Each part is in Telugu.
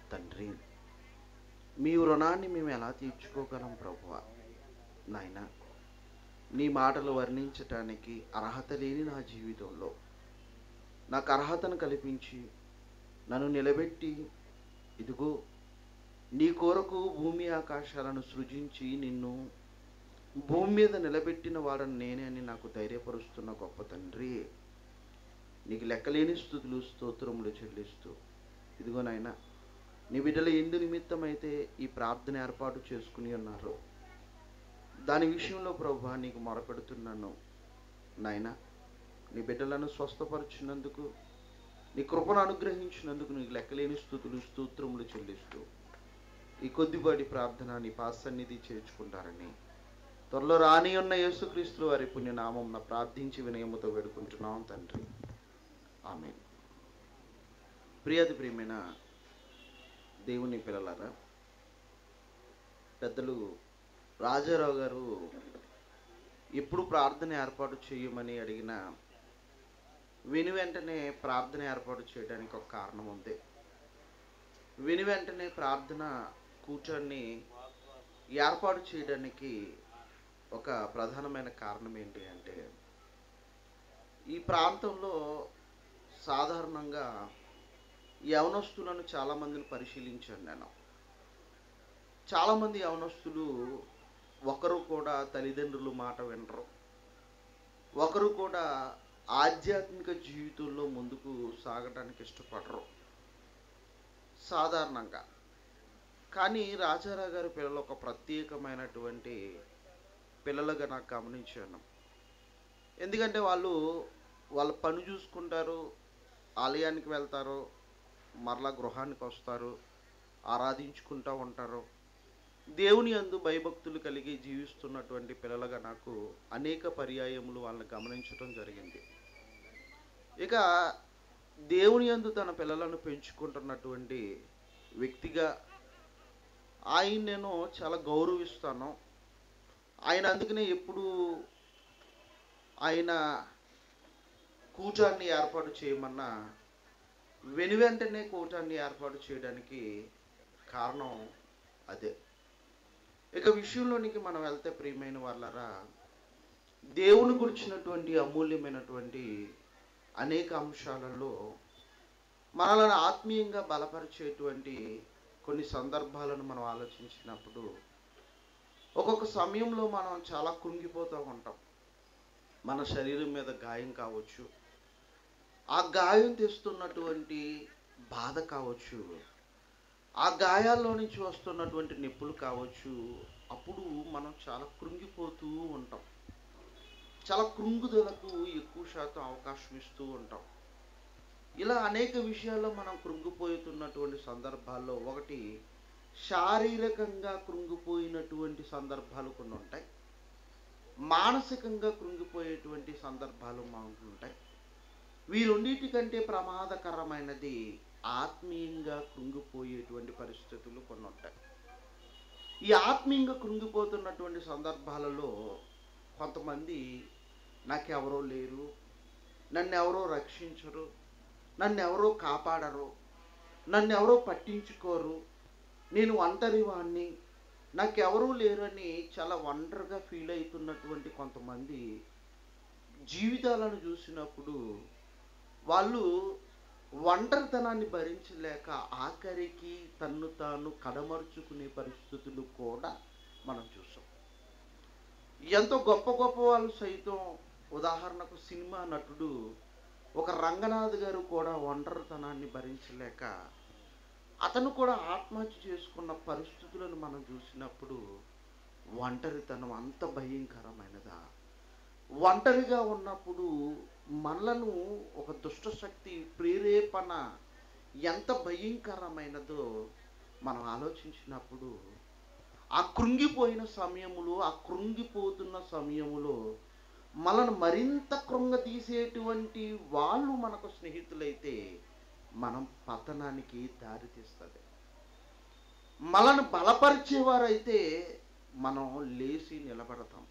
తండ్రి మీ రుణాన్ని మేము ఎలా తీర్చుకోగలం ప్రభువా నాయన నీ మాటలు వర్ణించటానికి అర్హత లేని నా జీవితంలో నాకు అర్హతను కల్పించి నన్ను నిలబెట్టి ఇదిగో నీ కొరకు భూమి ఆకాశాలను సృజించి నిన్ను భూమి మీద నిలబెట్టిన వాడని నేనే అని నాకు ధైర్యపరుస్తున్న గొప్ప తండ్రి నీకు లెక్కలేని స్థుతులు స్తోత్రములు చెల్లిస్తూ ఇదిగో నాయన నీ బిడ్డలు ఎందు నిమిత్తమైతే ఈ ప్రార్థన ఏర్పాటు చేసుకుని ఉన్నారు దాని విషయంలో ప్రభా నీకు మొరపెడుతున్నాను నాయన నీ బిడ్డలను స్వస్థపరిచినందుకు నీ కృపను అనుగ్రహించినందుకు నీకు లెక్కలేని స్థుతులు స్తోత్రములు చెల్లిస్తూ ఈ కొద్దిపాటి ప్రార్థన నీ పాసన్నిధి చేర్చుకుంటారని త్వరలో రాని ఉన్న యేసుక్రీస్తుల వారి పుణ్యనామం ప్రార్థించి వినయముతో వేడుకుంటున్నాం తండ్రి ఆమె ప్రియాతి ప్రియమైన దేవుని పిల్లలారా పెద్దలు రాజారావు గారు ఎప్పుడు ప్రార్థన ఏర్పాటు చేయమని అడిగిన విని వెంటనే ప్రార్థన ఏర్పాటు చేయడానికి ఒక కారణం ఉంది విని వెంటనే ప్రార్థన కూర్చొని ఏర్పాటు చేయడానికి ఒక ప్రధానమైన కారణం ఏంటి అంటే ఈ ప్రాంతంలో సాధారణంగా యవనస్తులను చాలామందిని పరిశీలించాను నేను చాలామంది యవనస్తులు ఒకరు కూడా తల్లిదండ్రుల మాట వినరు ఒకరు కూడా ఆధ్యాత్మిక జీవితంలో ముందుకు సాగడానికి ఇష్టపడరు సాధారణంగా కానీ రాజారావు గారి పిల్లలు ఒక ప్రత్యేకమైనటువంటి పిల్లలుగా నాకు గమనించాను ఎందుకంటే వాళ్ళు వాళ్ళ పని చూసుకుంటారు ఆలయానికి వెళ్తారు మరలా గృహానికి వస్తారు ఆరాధించుకుంటూ ఉంటారు దేవుని అందు భయభక్తులు కలిగి జీవిస్తున్నటువంటి పిల్లలుగా నాకు అనేక పర్యాయములు వాళ్ళని గమనించడం జరిగింది ఇక దేవుని అందు తన పిల్లలను పెంచుకుంటున్నటువంటి వ్యక్తిగా ఆయన నేను చాలా గౌరవిస్తాను ఆయన అందుకనే ఎప్పుడు ఆయన కూటాన్ని ఏర్పాటు చేయమన్నా వెను వెంటనే కూటాన్ని ఏర్పాటు చేయడానికి కారణం అదే ఇక విషయంలోనికి మనం వెళ్తే ప్రియమైన వాళ్ళరా దేవుని గురించినటువంటి అమూల్యమైనటువంటి అనేక అంశాలలో మనలను ఆత్మీయంగా బలపరిచేటువంటి కొన్ని సందర్భాలను మనం ఆలోచించినప్పుడు ఒక్కొక్క సమయంలో మనం చాలా కృంగిపోతూ ఉంటాం మన శరీరం మీద గాయం కావచ్చు ఆ గాయం తెస్తున్నటువంటి బాధ కావచ్చు ఆ గాయాల్లో నుంచి వస్తున్నటువంటి నొప్పులు కావచ్చు అప్పుడు మనం చాలా కృంగిపోతూ ఉంటాం చాలా కృంగుదలకు ఎక్కువ శాతం అవకాశం ఇస్తూ ఉంటాం ఇలా అనేక విషయాల్లో మనం కృంగిపోతున్నటువంటి సందర్భాల్లో ఒకటి శారీరకంగా కృంగిపోయినటువంటి సందర్భాలు కొన్ని ఉంటాయి మానసికంగా కృంగిపోయేటువంటి సందర్భాలు మనకు ఉంటాయి వీరొన్నిటికంటే ప్రమాదకరమైనది ఆత్మీయంగా కృంగిపోయేటువంటి పరిస్థితులు కొన్ని ఉంటాయి ఈ ఆత్మీయంగా కృంగిపోతున్నటువంటి సందర్భాలలో కొంతమంది నాకెవరో లేరు నన్ను ఎవరో రక్షించరు నన్ను ఎవరో కాపాడరు నన్ను ఎవరో పట్టించుకోరు నేను ఒంటరి వాణ్ణి నాకెవరూ లేరని చాలా ఒంటరిగా ఫీల్ అవుతున్నటువంటి కొంతమంది జీవితాలను చూసినప్పుడు వాళ్ళు ఒంటరితనాన్ని భరించలేక ఆఖరికి తన్ను తాను కడమరుచుకునే పరిస్థితులు కూడా మనం చూసాం ఎంతో గొప్ప గొప్ప వాళ్ళు సైతం ఉదాహరణకు సినిమా నటుడు ఒక రంగనాథ్ గారు కూడా ఒంటరితనాన్ని భరించలేక అతను కూడా ఆత్మహత్య చేసుకున్న పరిస్థితులను మనం చూసినప్పుడు ఒంటరితనం అంత భయంకరమైనదా ఒంటరిగా ఉన్నప్పుడు మనలను ఒక దుష్ట శక్తి ప్రేరేపణ ఎంత భయంకరమైనదో మనం ఆలోచించినప్పుడు ఆ కృంగిపోయిన సమయములో ఆ కృంగిపోతున్న సమయములో మనను మరింత కృంగతీసేటువంటి వాళ్ళు మనకు స్నేహితులైతే మనం పతనానికి దారితీస్తుంది మనను బలపరిచేవారైతే మనం లేచి నిలబడతాం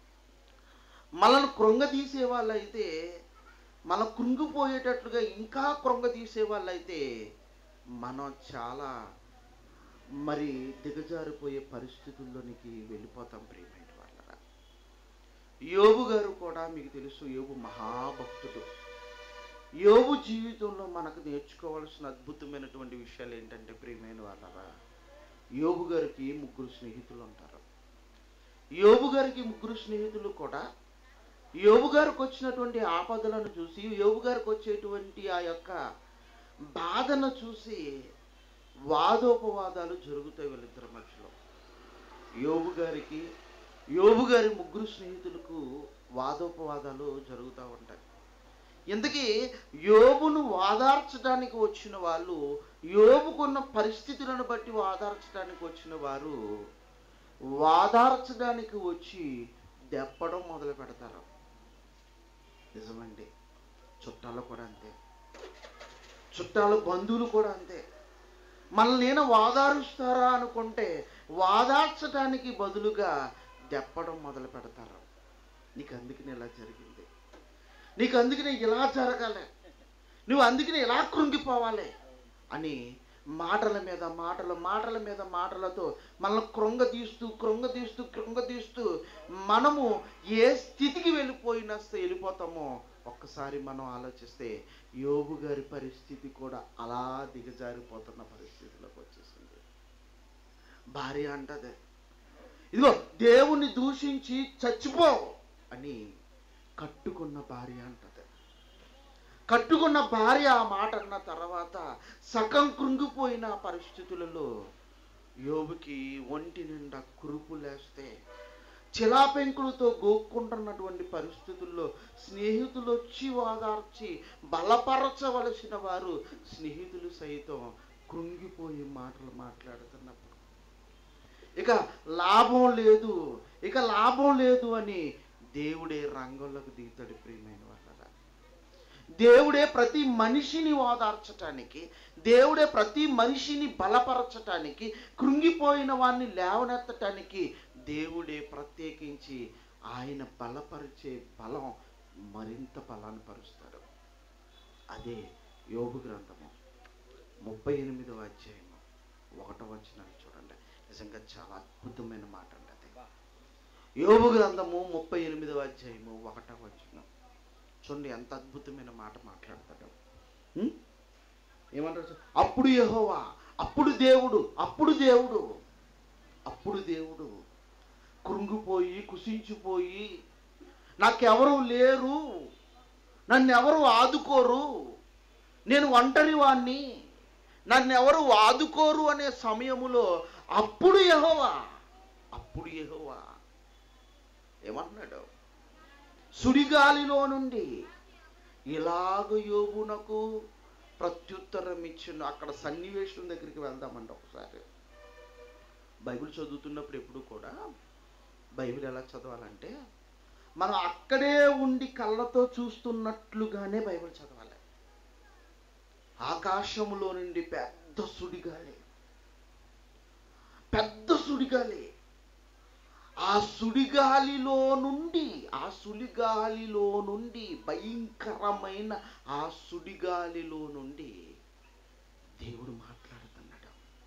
మనల్ని కృంగతీసే వాళ్ళైతే మన కృంగిపోయేటట్లుగా ఇంకా కృంగతీసే వాళ్ళైతే మనం చాలా మరి దిగజారిపోయే పరిస్థితుల్లోనికి వెళ్ళిపోతాం ప్రియమైన వాళ్ళరా యోబు గారు కూడా మీకు తెలుసు యోబు మహాభక్తుడు యోబు జీవితంలో మనకు నేర్చుకోవాల్సిన అద్భుతమైనటువంటి విషయాలు ఏంటంటే ప్రియమైన వాళ్ళరా యోబు గారికి ముగ్గురు స్నేహితులు ఉంటారు యోబు గారికి ముగ్గురు స్నేహితులు కూడా యోబు గారికి వచ్చినటువంటి ఆపదలను చూసి యోబు గారికి వచ్చేటువంటి ఆ యొక్క బాధను చూసి వాదోపవాదాలు జరుగుతాయి వీళ్ళిద్దరి మధ్యలో యోబు గారికి యోబు గారి ముగ్గురు స్నేహితులకు వాదోపవాదాలు జరుగుతూ ఉంటాయి ఇందుకీ యోబును వాదార్చడానికి వచ్చిన వాళ్ళు యోబుకున్న పరిస్థితులను బట్టి వాదార్చడానికి వచ్చిన వారు వాదార్చడానికి వచ్చి దెప్పడం మొదలు పెడతారు నిజమండి చుట్టాలు కూడా అంతే చుట్టాలు బంధువులు కూడా అంతే మనల్ని నేను వాదారుస్తారా అనుకుంటే వాదార్చడానికి బదులుగా దెప్పడం మొదలు పెడతారు నీకు అందుకని ఇలా జరిగింది నీకు అందుకనే ఇలా జరగాలి నువ్వు అందుకనే ఇలా కృంగిపోవాలి అని మాటల మీద మాటలు మాటల మీద మాటలతో మనల్ని కృంగతీస్తూ కృంగతీస్తూ కృంగతీస్తూ మనము ఏ స్థితికి వెళ్ళిపోయినా సరే వెళ్ళిపోతామో ఒక్కసారి మనం ఆలోచిస్తే యోబు గారి పరిస్థితి కూడా అలా దిగజారిపోతున్న పరిస్థితిలోకి వచ్చేసింది భార్య అంటది ఇదిగో దేవుణ్ణి దూషించి చచ్చిపో అని కట్టుకున్న భార్య అంటది కట్టుకున్న భార్య ఆ మాట అన్న తర్వాత సగం కృంగిపోయిన పరిస్థితులలో యోబుకి ఒంటి నిండా కురుపులేస్తే చిలాపెంకులతో గోక్కుంటున్నటువంటి పరిస్థితుల్లో స్నేహితులు వచ్చి ఓదార్చి బలపరచవలసిన వారు స్నేహితులు సైతం కృంగిపోయి మాటలు మాట్లాడుతున్నప్పుడు ఇక లాభం లేదు ఇక లాభం లేదు అని దేవుడే రంగంలోకి దిగుతాడు ప్రియమైన వాళ్ళరా దేవుడే ప్రతి మనిషిని ఓదార్చటానికి దేవుడే ప్రతి మనిషిని బలపరచటానికి కృంగిపోయిన వాడిని లేవనెత్తటానికి దేవుడే ప్రత్యేకించి ఆయన బలపరిచే బలం మరింత బలాన్ని పరుస్తాడు అదే యోగు గ్రంథము ముప్పై ఎనిమిదవ అధ్యాయము ఒకటో వచ్చినాన్ని చూడండి నిజంగా చాలా అద్భుతమైన మాట అండి అది యోగు గ్రంథము ముప్పై ఎనిమిదవ అధ్యాయము ఒకటో వచ్చిన చూడండి ఎంత అద్భుతమైన మాట మాట్లాడతాడు ఉం? ఏమంటారు చూ- అప్పుడు యెహోవా అప్పుడు దేవుడు అప్పుడు దేవుడు అప్పుడు దేవుడు కృంగిపోయి కుసించిపోయి నాకెవరు లేరు నన్ను ఎవరు ఆదుకోరు నేను ఒంటరి వాణ్ణి నన్ను ఎవరు ఆదుకోరు అనే సమయములో అప్పుడు యెహోవా అప్పుడు యెహోవా ఏమన్నాడు సుడిగాలిలో నుండి ఇలాగ యోగునకు ప్రత్యుత్తరం ఇచ్చిన అక్కడ సన్నివేశం దగ్గరికి వెళ్దామండి ఒకసారి బైబిల్ చదువుతున్నప్పుడు ఎప్పుడు కూడా బైబిల్ ఎలా చదవాలంటే మనం అక్కడే ఉండి కళ్ళతో చూస్తున్నట్లుగానే బైబిల్ చదవాలి ఆకాశములో నుండి పెద్ద సుడిగాలి పెద్ద సుడిగాలి ఆ సుడిగాలిలో నుండి ఆ సుడిగాలిలో నుండి భయంకరమైన ఆ సుడిగాలిలో నుండి దేవుడు మాట్లాడుతున్నాడు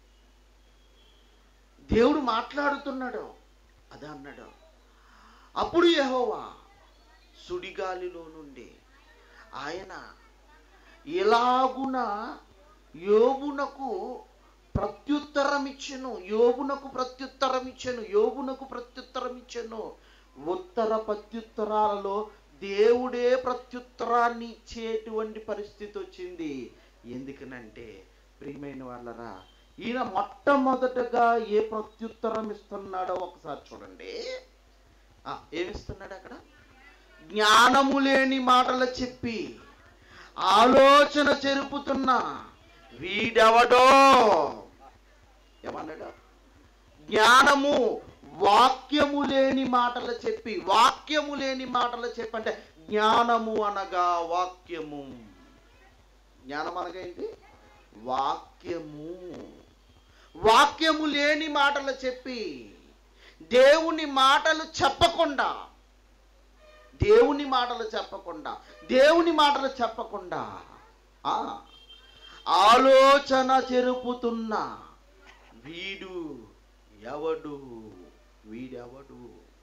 దేవుడు మాట్లాడుతున్నాడు అదే అన్నాడు అప్పుడు యెహోవా సుడిగాలిలో నుండి ఆయన ఎలాగున యోబునకు ప్రత్యుత్తరం ఇచ్చెను యోబునకు ప్రత్యుత్తరం ఇచ్చెను యోబునకు ప్రత్యుత్తరం ఇచ్చెను ఉత్తర ప్రత్యుత్తరాలలో దేవుడే ప్రత్యుత్తరాన్ని ఇచ్చేటువంటి పరిస్థితి వచ్చింది ఎందుకనంటే ప్రియమైన వాళ్ళరా ఈయన మొట్టమొదటగా ఏ ప్రత్యుత్తరం ఇస్తున్నాడో ఒకసారి చూడండి ఆ, ఏమిస్తున్నాడు అక్కడ జ్ఞానము లేని మాటలు చెప్పి ఆలోచన చెరుపుతున్న వీడెవడో ఏమన్నాడు జ్ఞానము వాక్యము లేని మాటలు చెప్పి వాక్యము లేని మాటలు చెప్పి అంటే జ్ఞానము అనగా వాక్యము జ్ఞానం అనగా ఏంటి వాక్యము వాక్యము లేని మాటలు చెప్పి దేవుని మాటలు చెప్పకుండా దేవుని మాటలు చెప్పకుండా దేవుని మాటలు చెప్పకుండా ఆ, ఆలోచన చెరుపుతున్న వీడు ఎవడు వీడెవడు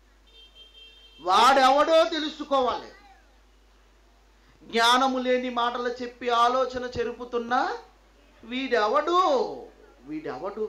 వాడెవడో తెలుసుకోవాలి జ్ఞానము లేని మాటలు చెప్పి ఆలోచన చెరుపుతున్నా వీడెవడు వీడెవడు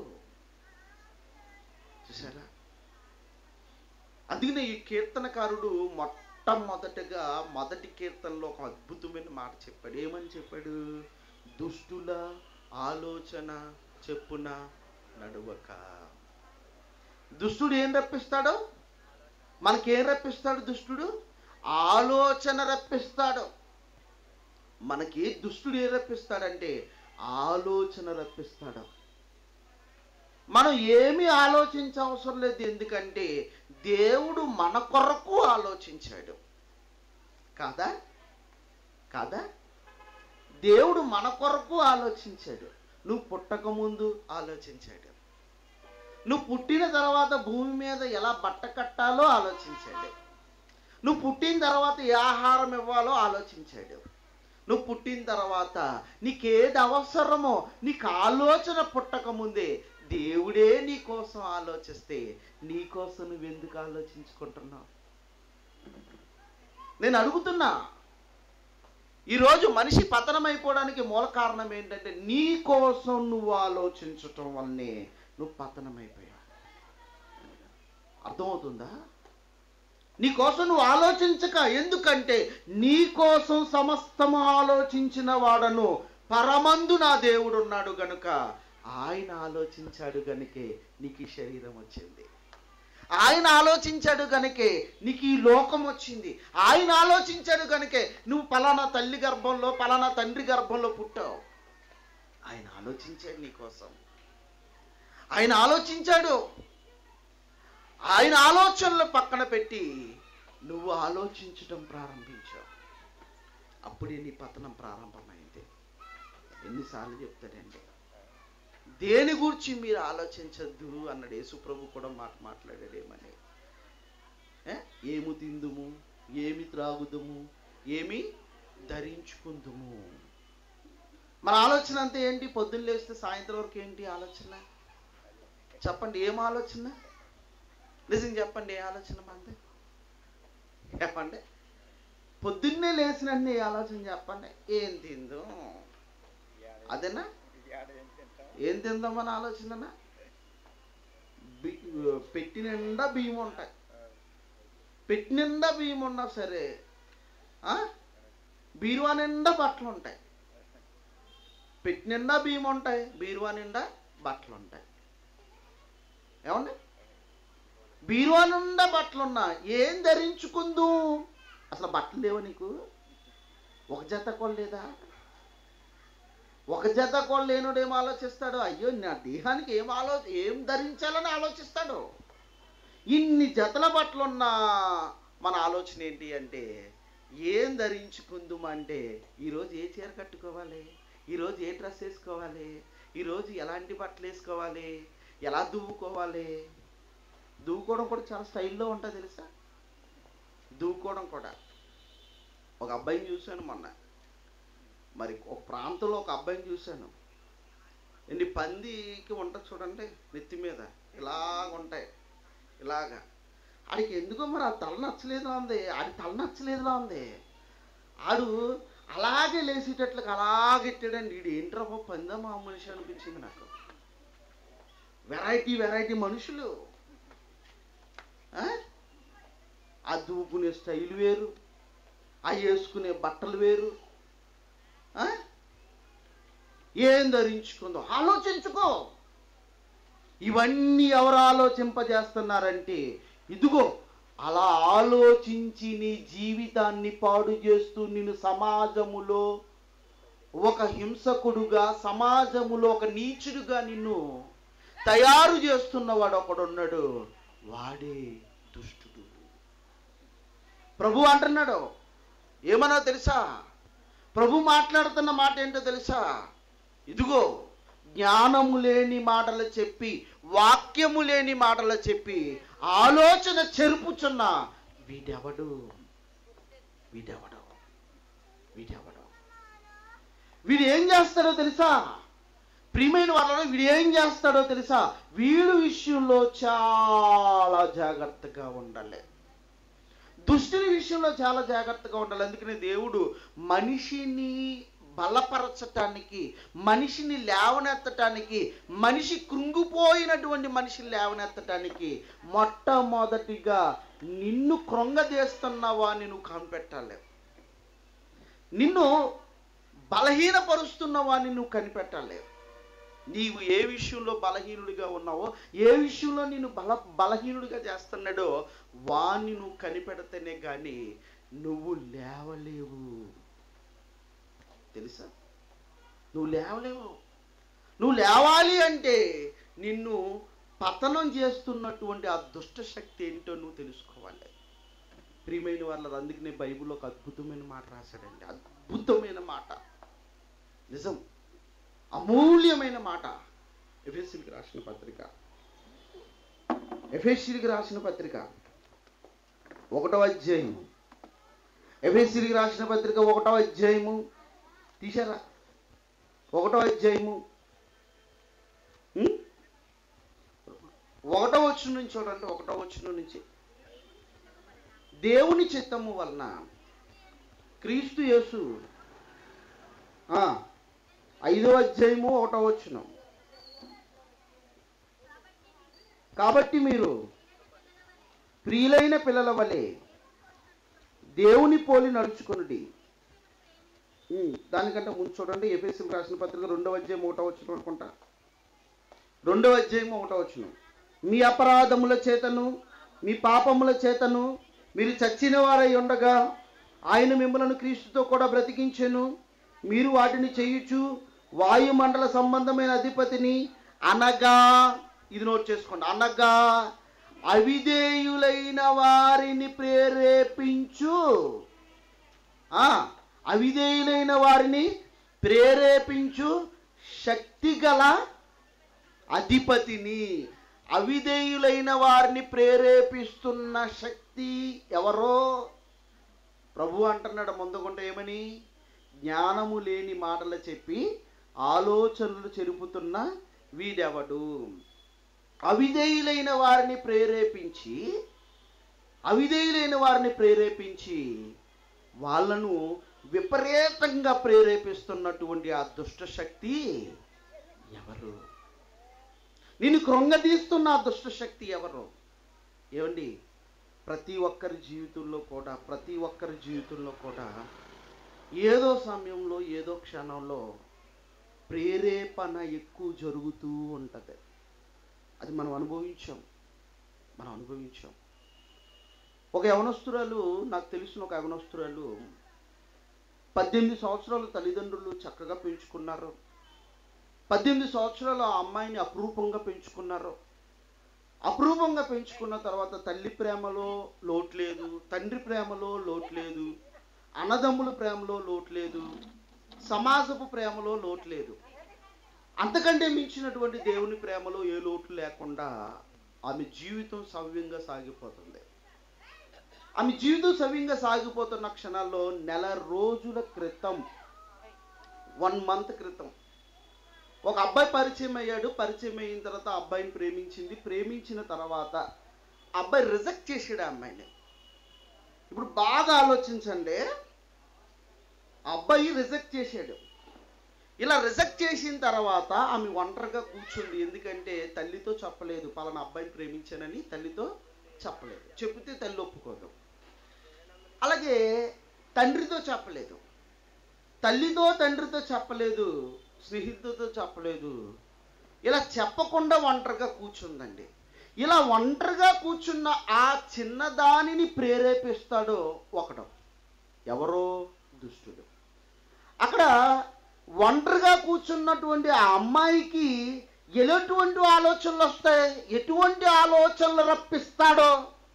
చూసారా అందుకనే ఈ కీర్తనకారుడు మొట్టమొదటగా మొదటి కీర్తనలో ఒక అద్భుతమైన మాట చెప్పాడు ఏమని చెప్పాడు దుష్టుల ఆలోచన చెప్పున నడువక దుష్టుడు ఏం రప్పిస్తాడు మనకేం రప్పిస్తాడు దుష్టుడు ఆలోచన రప్పిస్తాడు మనకి దుష్టుడు ఏం రప్పిస్తాడంటే ఆలోచన రప్పిస్తాడు మనం ఏమీ ఆలోచించవసరం లేదు ఎందుకంటే దేవుడు మన కొరకు ఆలోచించాడు కాదా కాదా దేవుడు మన కొరకు ఆలోచించాడు నువ్వు పుట్టక ముందు ఆలోచించాడు నువ్వు పుట్టిన తర్వాత భూమి మీద ఎలా బట్ట కట్టాలో ఆలోచించాడు నువ్వు పుట్టిన తర్వాత ఏ ఆహారం ఇవ్వాలో ఆలోచించాడు నువ్వు పుట్టిన తర్వాత నీకేది అవసరమో నీకు ఆలోచన పుట్టక ముందే దేవుడే నీ కోసం ఆలోచిస్తే నీ కోసం నువ్వు ఎందుకు ఆలోచించుకుంటున్నావు నేను అడుగుతున్నా ఈరోజు మనిషి పతనమైపోవడానికి మూల కారణం ఏంటంటే నీ కోసం నువ్వు ఆలోచించటం వల్లనే నువ్వు పతనమైపోయావు అర్థమవుతుందా నీ కోసం నువ్వు ఆలోచించక ఎందుకంటే నీ కోసం సమస్తము ఆలోచించిన వాడను పరమందు నా దేవుడు ఉన్నాడు గనుక ఆయన ఆలోచించాడు గనుకే నీకు ఈ శరీరం వచ్చింది ఆయన ఆలోచించాడు గనుకే నీకు ఈ లోకం వచ్చింది ఆయన ఆలోచించాడు గనుకే నువ్వు పలానా తల్లి గర్భంలో పలానా తండ్రి గర్భంలో పుట్టావు ఆయన ఆలోచించాడు నీ కోసం ఆయన ఆలోచించాడు ఆయన ఆలోచనలు పక్కన పెట్టి నువ్వు ఆలోచించటం ప్రారంభించావు అప్పుడే నీ పతనం ప్రారంభమైంది ఎన్నిసార్లు చెప్తాడండి దేని గురించి మీరు ఆలోచించద్దు అన్నాడు యేసుప్రభు కూడా మాట మాట్లాడాడేమని ఏ? ఏమి తిందుము ఏమి త్రాగుదుము ఏమి ధరించుకుందుము మన ఆలోచన అంతా ఏంటి పొద్దున్న లేస్తే సాయంత్రం వరకు ఏంటి ఆలోచన చెప్పండి ఏం ఆలోచన నిజం చెప్పండి ఏ ఆలోచన మంది చెప్పండి పొద్దున్నే లేచినన్ని ఏ ఆలోచన చెప్పండి ఏం తిందో అదేనా ఏం తిందామని ఆలోచన పెట్టి నిండా బియ్యం ఉంటాయి పెట్టి నిండా బియ్యం ఉన్నా సరే ఆ? బీరువా నిండా బట్టలు ఉంటాయి పెట్టి నిండా బియ్యం ఉంటాయి బీరువా నిండా బట్టలు ఉంటాయి ఏమండి బీరువా నిండా బట్టలు ఉన్నా ఏం ధరించుకుందు అసలు బట్టలు లేవా నీకు ఒక జత కూడా లేదా ఒక జత కూడా లేనుడు ఏం ఆలోచిస్తాడు అయ్యో నా దేహానికి ఏం ఆలో ఏం ధరించాలని ఆలోచిస్తాడు ఇన్ని జతల బట్టలున్నా మన ఆలోచన ఏంటి అంటే ఏం ధరించుకుందాం అంటే ఈరోజు ఏ చీర కట్టుకోవాలి ఈరోజు ఏ డ్రెస్ వేసుకోవాలి ఈరోజు ఎలాంటి బట్టలు వేసుకోవాలి ఎలా దువ్వుకోవాలి దువ్వుకోవడం కూడా చాలా స్టైల్లో ఉంటుంది తెలుసా దువ్వుకోవడం కూడా ఒక అబ్బాయిని చూశాను మొన్న మరి ఒక ప్రాంతంలో ఒక అబ్బాయిని చూశాను ఎన్ని పందికి ఉంటుంది చూడండి నెత్తి మీద ఇలాగ ఉంటాయి ఇలాగా ఆడికి ఎందుకో మరి ఆ తల నచ్చలేదులా ఉంది ఆడి తల నచ్చలేదులా ఉంది ఆడు అలాగే లేచేటట్లుగా అలాగే ఎట్టాడండి వీడు ఏంట్రా బాబు పందా మా మనిషి అనిపించింది నాకు వెరైటీ వెరైటీ మనుషులు ఆ? ఆ దూకునే స్టైల్ వేరు ఆ వేసుకునే బట్టలు వేరు ఆ? ఏం ధరించుకుందో ఆలోచించుకో ఇవన్నీ ఎవరు ఆలోచింపజేస్తున్నారంటే ఇదిగో అలా ఆలోచించి నీ జీవితాన్ని పాడు చేస్తూ నిన్ను సమాజములో ఒక హింసకుడుగా సమాజములో ఒక నీచుడుగా నిన్ను తయారు చేస్తున్నవాడు ఒకడున్నాడు వాడే దుష్టుడు ప్రభు అంటున్నాడు ఏమన్నా తెలుసా ప్రభు మాట్లాడుతున్న మాట ఏంటో తెలుసా ఇదిగో జ్ఞానము లేని మాటలు చెప్పి వాక్యము లేని మాటలు చెప్పి ఆలోచన చెరుపుచున్న వీడెవడు వీడెవడు వీడెవడు వీడు ఏం చేస్తాడో తెలుసా ప్రియమైన వాళ్ళలో వీడు ఏం చేస్తాడో తెలుసా వీడు విషయంలో చాలా జాగ్రత్తగా ఉండాలి దుష్టుని విషయంలో చాలా జాగ్రత్తగా ఉండాలి అందుకనే దేవుడు మనిషిని బలపరచటానికి మనిషిని లేవనెత్తటానికి మనిషి కృంగిపోయినటువంటి మనిషిని లేవనెత్తటానికి మొట్టమొదటిగా నిన్ను కృంగదీస్తున్నవా నువ్వు కనిపెట్టాలి నిన్ను బలహీనపరుస్తున్న వాడిని నువ్వు కనిపెట్టాలి నీవు ఏ విషయంలో బలహీనుడిగా ఉన్నావో ఏ విషయంలో నేను బల బలహీనుడిగా చేస్తున్నాడో వాణ్ణి నువ్వు కనిపెడితేనే కానీ నువ్వు లేవలేవు తెలుసా నువ్వు లేవలేవు నువ్వు లేవాలి అంటే నిన్ను పతనం చేస్తున్నటువంటి ఆ దుష్ట శక్తి ఏంటో నువ్వు తెలుసుకోవాలి ప్రియమైన వాళ్ళ అందుకనే బైబిల్లో ఒక అద్భుతమైన మాట రాశాడండి అద్భుతమైన మాట నిజం అమూల్యమైన మాట ఎఫ్ఎస్సీకి రాసిన పత్రిక ఎఫ్ఎస్సీకి రాసిన పత్రిక ఒకటో అధ్యాయం ఎఫ్ఎస్సీకి రాసిన పత్రిక ఒకటో అధ్యాయము తీశారా ఒకటో అధ్యాయము ఉం? ఒకటో వచ్చిన నుంచి చూడండి ఒకటో వచ్చిన నుంచి దేవుని చిత్తము వలన క్రీస్తు యేసు ఆ, ఐదో అధ్యాయము ఒకటో వచ్చిన కాబట్టి మీరు ప్రియులైన పిల్లల వలె దేవుని పోలి నడుచుకునుడి ఉం, దానికంటే ముందు చూడండి ఎఫ్ఎస్సి రాసిన పత్రిక రెండవ అధ్యాయం ఒకటో వచ్చిన అనుకుంటా రెండవ అధ్యాయం ఒకటో వచ్చిన మీ అపరాధముల చేతను మీ పాపముల చేతను మీరు చచ్చిన వారై ఉండగా ఆయన మిమ్మలను క్రీస్తుతో కూడా బ్రతికించెను మీరు వాటిని చేయుచు వాయుమండల సంబంధమైన అధిపతిని అనగా ఇది నోట్ చేసుకోండి అనగా అవిధేయులైన వారిని ప్రేరేపించు ఆ, అవిధేయులైన వారిని ప్రేరేపించు శక్తిగల అధిపతిని అవిధేయులైన వారిని ప్రేరేపిస్తున్న శక్తి ఎవరో ప్రభు అంటున్నాడు ముందుకుంటే ఏమని జ్ఞానము లేని మాటలు చెప్పి ఆలోచనలు చెరుపుతున్న వీడెవడు అవిధేయులైన వారిని ప్రేరేపించి అవిధేయులైన వారిని ప్రేరేపించి వాళ్ళను విపరీతంగా ప్రేరేపిస్తున్నటువంటి ఆ దుష్ట శక్తి ఎవరు నిన్ను కృంగదీస్తున్న ఆ దుష్ట శక్తి ఎవరు ఏమండి ప్రతి ఒక్కరి జీవితంలో కూడా ప్రతి ఒక్కరి జీవితంలో కూడా ఏదో సమయంలో ఏదో క్షణంలో ప్రేరేపణ ఎక్కువ జరుగుతూ ఉంటుంది అది మనం అనుభవించాం మనం అనుభవించాం ఒక యవనస్తురాలు నాకు తెలిసిన ఒక యవనస్తురాలు పద్దెనిమిది సంవత్సరాలు తల్లిదండ్రులు చక్కగా పెంచుకున్నారు పద్దెనిమిది సంవత్సరాలు ఆ అమ్మాయిని అపురూపంగా పెంచుకున్నారు అపురూపంగా పెంచుకున్న తర్వాత తల్లి ప్రేమలో లోటు లేదు తండ్రి ప్రేమలో లోటు లేదు అన్నదమ్ముల ప్రేమలో లోటు లేదు సమాజపు ప్రేమలో లోటు లేదు అంతకంటే మించినటువంటి దేవుని ప్రేమలో ఏ లోటు లేకుండా ఆమె జీవితం సవ్యంగా సాగిపోతుంది ఆమె జీవితం సవ్యంగా సాగిపోతున్న క్షణాల్లో నెల రోజుల క్రితం వన్ మంత్ క్రితం ఒక అబ్బాయి పరిచయం అయ్యాడు పరిచయం అయిన తర్వాత ఆ అబ్బాయిని ప్రేమించింది ప్రేమించిన తర్వాత ఆ అబ్బాయి రిజెక్ట్ చేసాడు ఆ అమ్మాయిని ఇప్పుడు బాగా ఆలోచించండి ఆ అబ్బాయి రిజెక్ట్ చేశాడు ఇలా రిజెక్ట్ చేసిన తర్వాత ఆమె ఒంటరిగా కూర్చుంది ఎందుకంటే తల్లితో చెప్పలేదు పలానా అబ్బాయిని ప్రేమించానని తల్లితో చెప్పలేదు చెబితే తల్లి ఒప్పుకోదు అలాగే తండ్రితో చెప్పలేదు తల్లితో తండ్రితో చెప్పలేదు స్నేహితులతో చెప్పలేదు ఇలా చెప్పకుండా ఒంటరిగా కూర్చుందండి ఇలా ఒంటరిగా కూర్చున్న ఆ చిన్నదానిని ప్రేరేపిస్తాడో ఒకడు ఎవరో దుష్టుడు అక్కడ ఒంటరిగా కూర్చున్నటువంటి ఆ అమ్మాయికి ఎలాంటి ఆలోచనలు వస్తాయి ఎటువంటి ఆలోచనలు రప్పిస్తాడో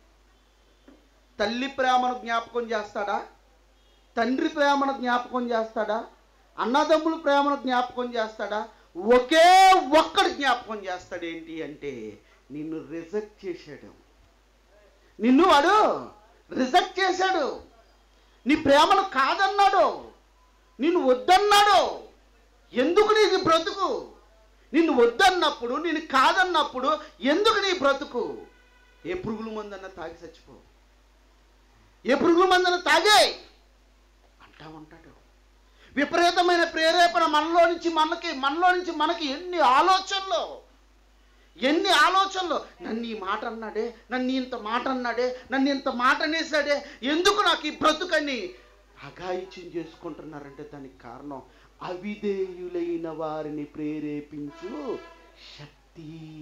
తల్లి ప్రేమను జ్ఞాపకం చేస్తాడా తండ్రి ప్రేమను జ్ఞాపకం చేస్తాడా అన్నదమ్ముల ప్రేమను జ్ఞాపకం చేస్తాడా ఒకే ఒక్కడు జ్ఞాపకం చేస్తాడు ఏంటి అంటే నిన్ను రిజెక్ట్ చేశాడు నిన్ను వాడు రిజెక్ట్ చేశాడు నీ ప్రేమను కాదన్నాడు నిన్ను వద్దన్నాడు ఎందుకు నీకు బ్రతుకు నిన్ను వద్దన్నప్పుడు నేను కాదన్నప్పుడు ఎందుకు నీ బ్రతుకు ఏ పురుగుల మందన్న తాగి చచ్చిపో ఏ పురుగుల మందన్న తాగే అంటా ఉంటాడు విపరీతమైన ప్రేరేపణ మనలో నుంచి మనకి మనలో నుంచి మనకి ఎన్ని ఆలోచనలు ఎన్ని ఆలోచనలు నన్ను ఈ మాట అన్నాడే నన్ను ఇంత మాట అన్నాడే నన్ను ఇంత మాట అనేసాడే ఎందుకు నాకు ఈ బ్రతుకని అఘాయిత్యం చేసుకుంటున్నారంటే దానికి కారణం అవిధేయులైన వారిని ప్రేరేపించు శక్తి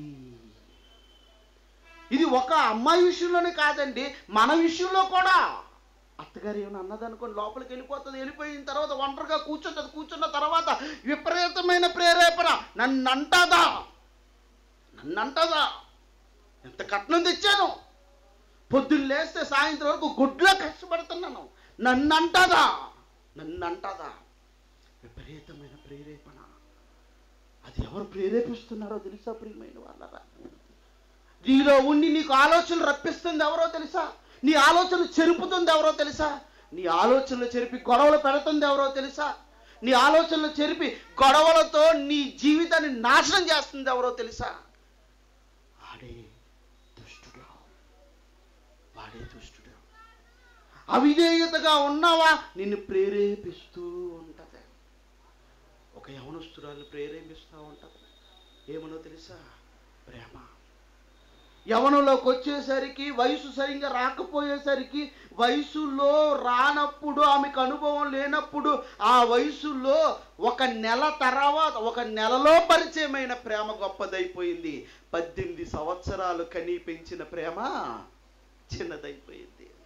ఇది ఒక అమ్మాయి విషయంలోనే కాదండి మన విషయంలో కూడా అత్తగారు ఏమైనా అన్నదనుకోని లోపలికి వెళ్ళిపోతుంది వెళ్ళిపోయిన తర్వాత ఒంటరిగా కూర్చుంటుంది కూర్చున్న తర్వాత విపరీతమైన ప్రేరేపణ నన్ను అంటాదా నన్ను అంటాదా ఎంత కట్నం తెచ్చాను పొద్దున్న లేస్తే సాయంత్రం వరకు గుడ్లో కష్టపడుతున్నాను నన్ను అంటాదా నన్ను అంటాదా విపరీతమైన ప్రేరేపణ అది ఎవరు ప్రేరేపిస్తున్నారో తెలుసా ప్రియమైన వాళ్ళరా నీలో ఉండి నీకు ఆలోచనలు రప్పిస్తుంది ఎవరో తెలుసా నీ ఆలోచనలు చెరుపుతుంది ఎవరో తెలుసా నీ ఆలోచనలు చెరిపి గొడవలు పెడుతుంది ఎవరో తెలుసా నీ ఆలోచనలు చెరిపి గొడవలతో నీ జీవితాన్ని నాశనం చేస్తుంది ఎవరో తెలుసా వాడే దుష్టుడు వాడే దుష్టుడు అవిధేయతగా ఉన్నావా నిన్ను ప్రేరేపిస్తూ ఉంటది ఒక యవనస్తురాలు ప్రేరేపిస్తూ ఉంటది ఏమనో తెలుసా ప్రేమ యవనంలోకి వచ్చేసరికి వయసు సరిగ్గా రాకపోయేసరికి వయసులో రానప్పుడు ఆమెకు అనుభవం లేనప్పుడు ఆ వయసులో ఒక నెల తర్వాత ఒక నెలలో పరిచయమైన ప్రేమ గొప్పదైపోయింది పద్దెనిమిది సంవత్సరాలు కని పెంచిన ప్రేమ చిన్నదైపోయింది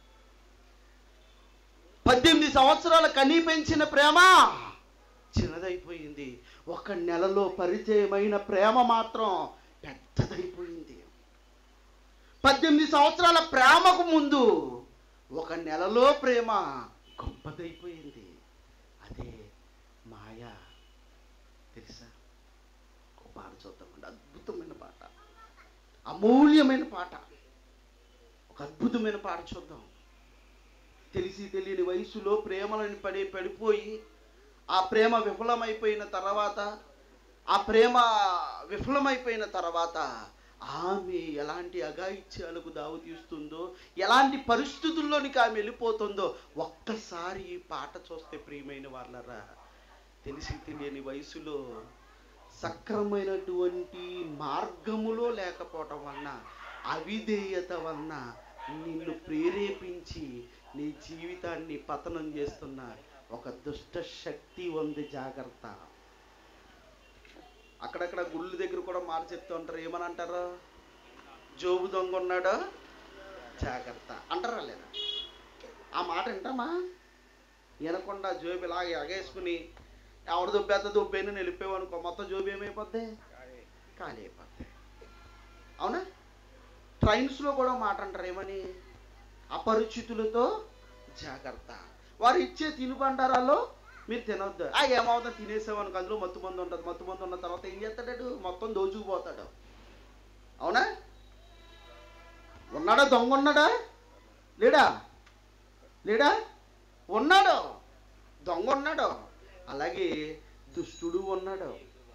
పద్దెనిమిది సంవత్సరాలు కని పెంచిన ప్రేమ చిన్నదైపోయింది ఒక నెలలో పరిచయమైన ప్రేమ మాత్రం పెద్దదైపోయింది పద్దెనిమిది సంవత్సరాల ప్రేమకు ముందు ఒక నెలలో ప్రేమ గొప్పదైపోయింది అదే మాయ తెలుసా ఒక పాట చూద్దామండి అద్భుతమైన పాట అమూల్యమైన పాట ఒక అద్భుతమైన పాట చూద్దాం తెలిసి తెలియని వయసులో ప్రేమలను పడి పడిపోయి ఆ ప్రేమ విఫలమైపోయిన తర్వాత ఆ ప్రేమ విఫలమైపోయిన తర్వాత ఆమె ఎలాంటి అఘాయిత్యాలకు దావు తీస్తుందో ఎలాంటి పరిస్థితుల్లోనికి ఆమె వెళ్ళిపోతుందో ఒక్కసారి ఈ పాట చూస్తే ప్రియమైన వాళ్ళరా తెలిసి తెలియని వయసులో సక్రమైనటువంటి మార్గములో లేకపోవటం వలన అవిధేయత వలన నిన్ను ప్రేరేపించి నీ జీవితాన్ని పతనం చేస్తున్న ఒక దుష్ట శక్తి ఉంది జాగ్రత్త అక్కడక్కడ గుళ్ళ దగ్గర కూడా మాట చెప్తూ ఉంటారు ఏమని అంటారు జోబు దొంగ ఉన్నాడా జాగ్రత్త అంటారా లేదా ఆ మాట వింటామా వినకుండా జోబు ఇలాగ ఎగేసుకుని ఎవడు దుబ్బేద్ద దుబ్బేని నిలిపేవు అనుకో మొత్తం జోబు ఏమైపోద్ది ఖాళీ అయిపోద్ది అవునా ట్రైన్స్లో కూడా మాట అంటారు ఏమని అపరిచితులతో జాగ్రత్త వారు ఇచ్చే తినుబండారాల్లో మీరు తినొద్దు ఆ ఏమవుతుందో తినేసామనుకో అందులో మత్తు మందు ఉంటుంది మత్తు మందు ఉన్న తర్వాత ఏం చేస్తాడు మొత్తం దోచుకుపోతాడు అవునా ఉన్నాడా దొంగ ఉన్నాడా లేడా లేడా ఉన్నాడు దొంగ ఉన్నాడు అలాగే దుష్టుడు ఉన్నాడు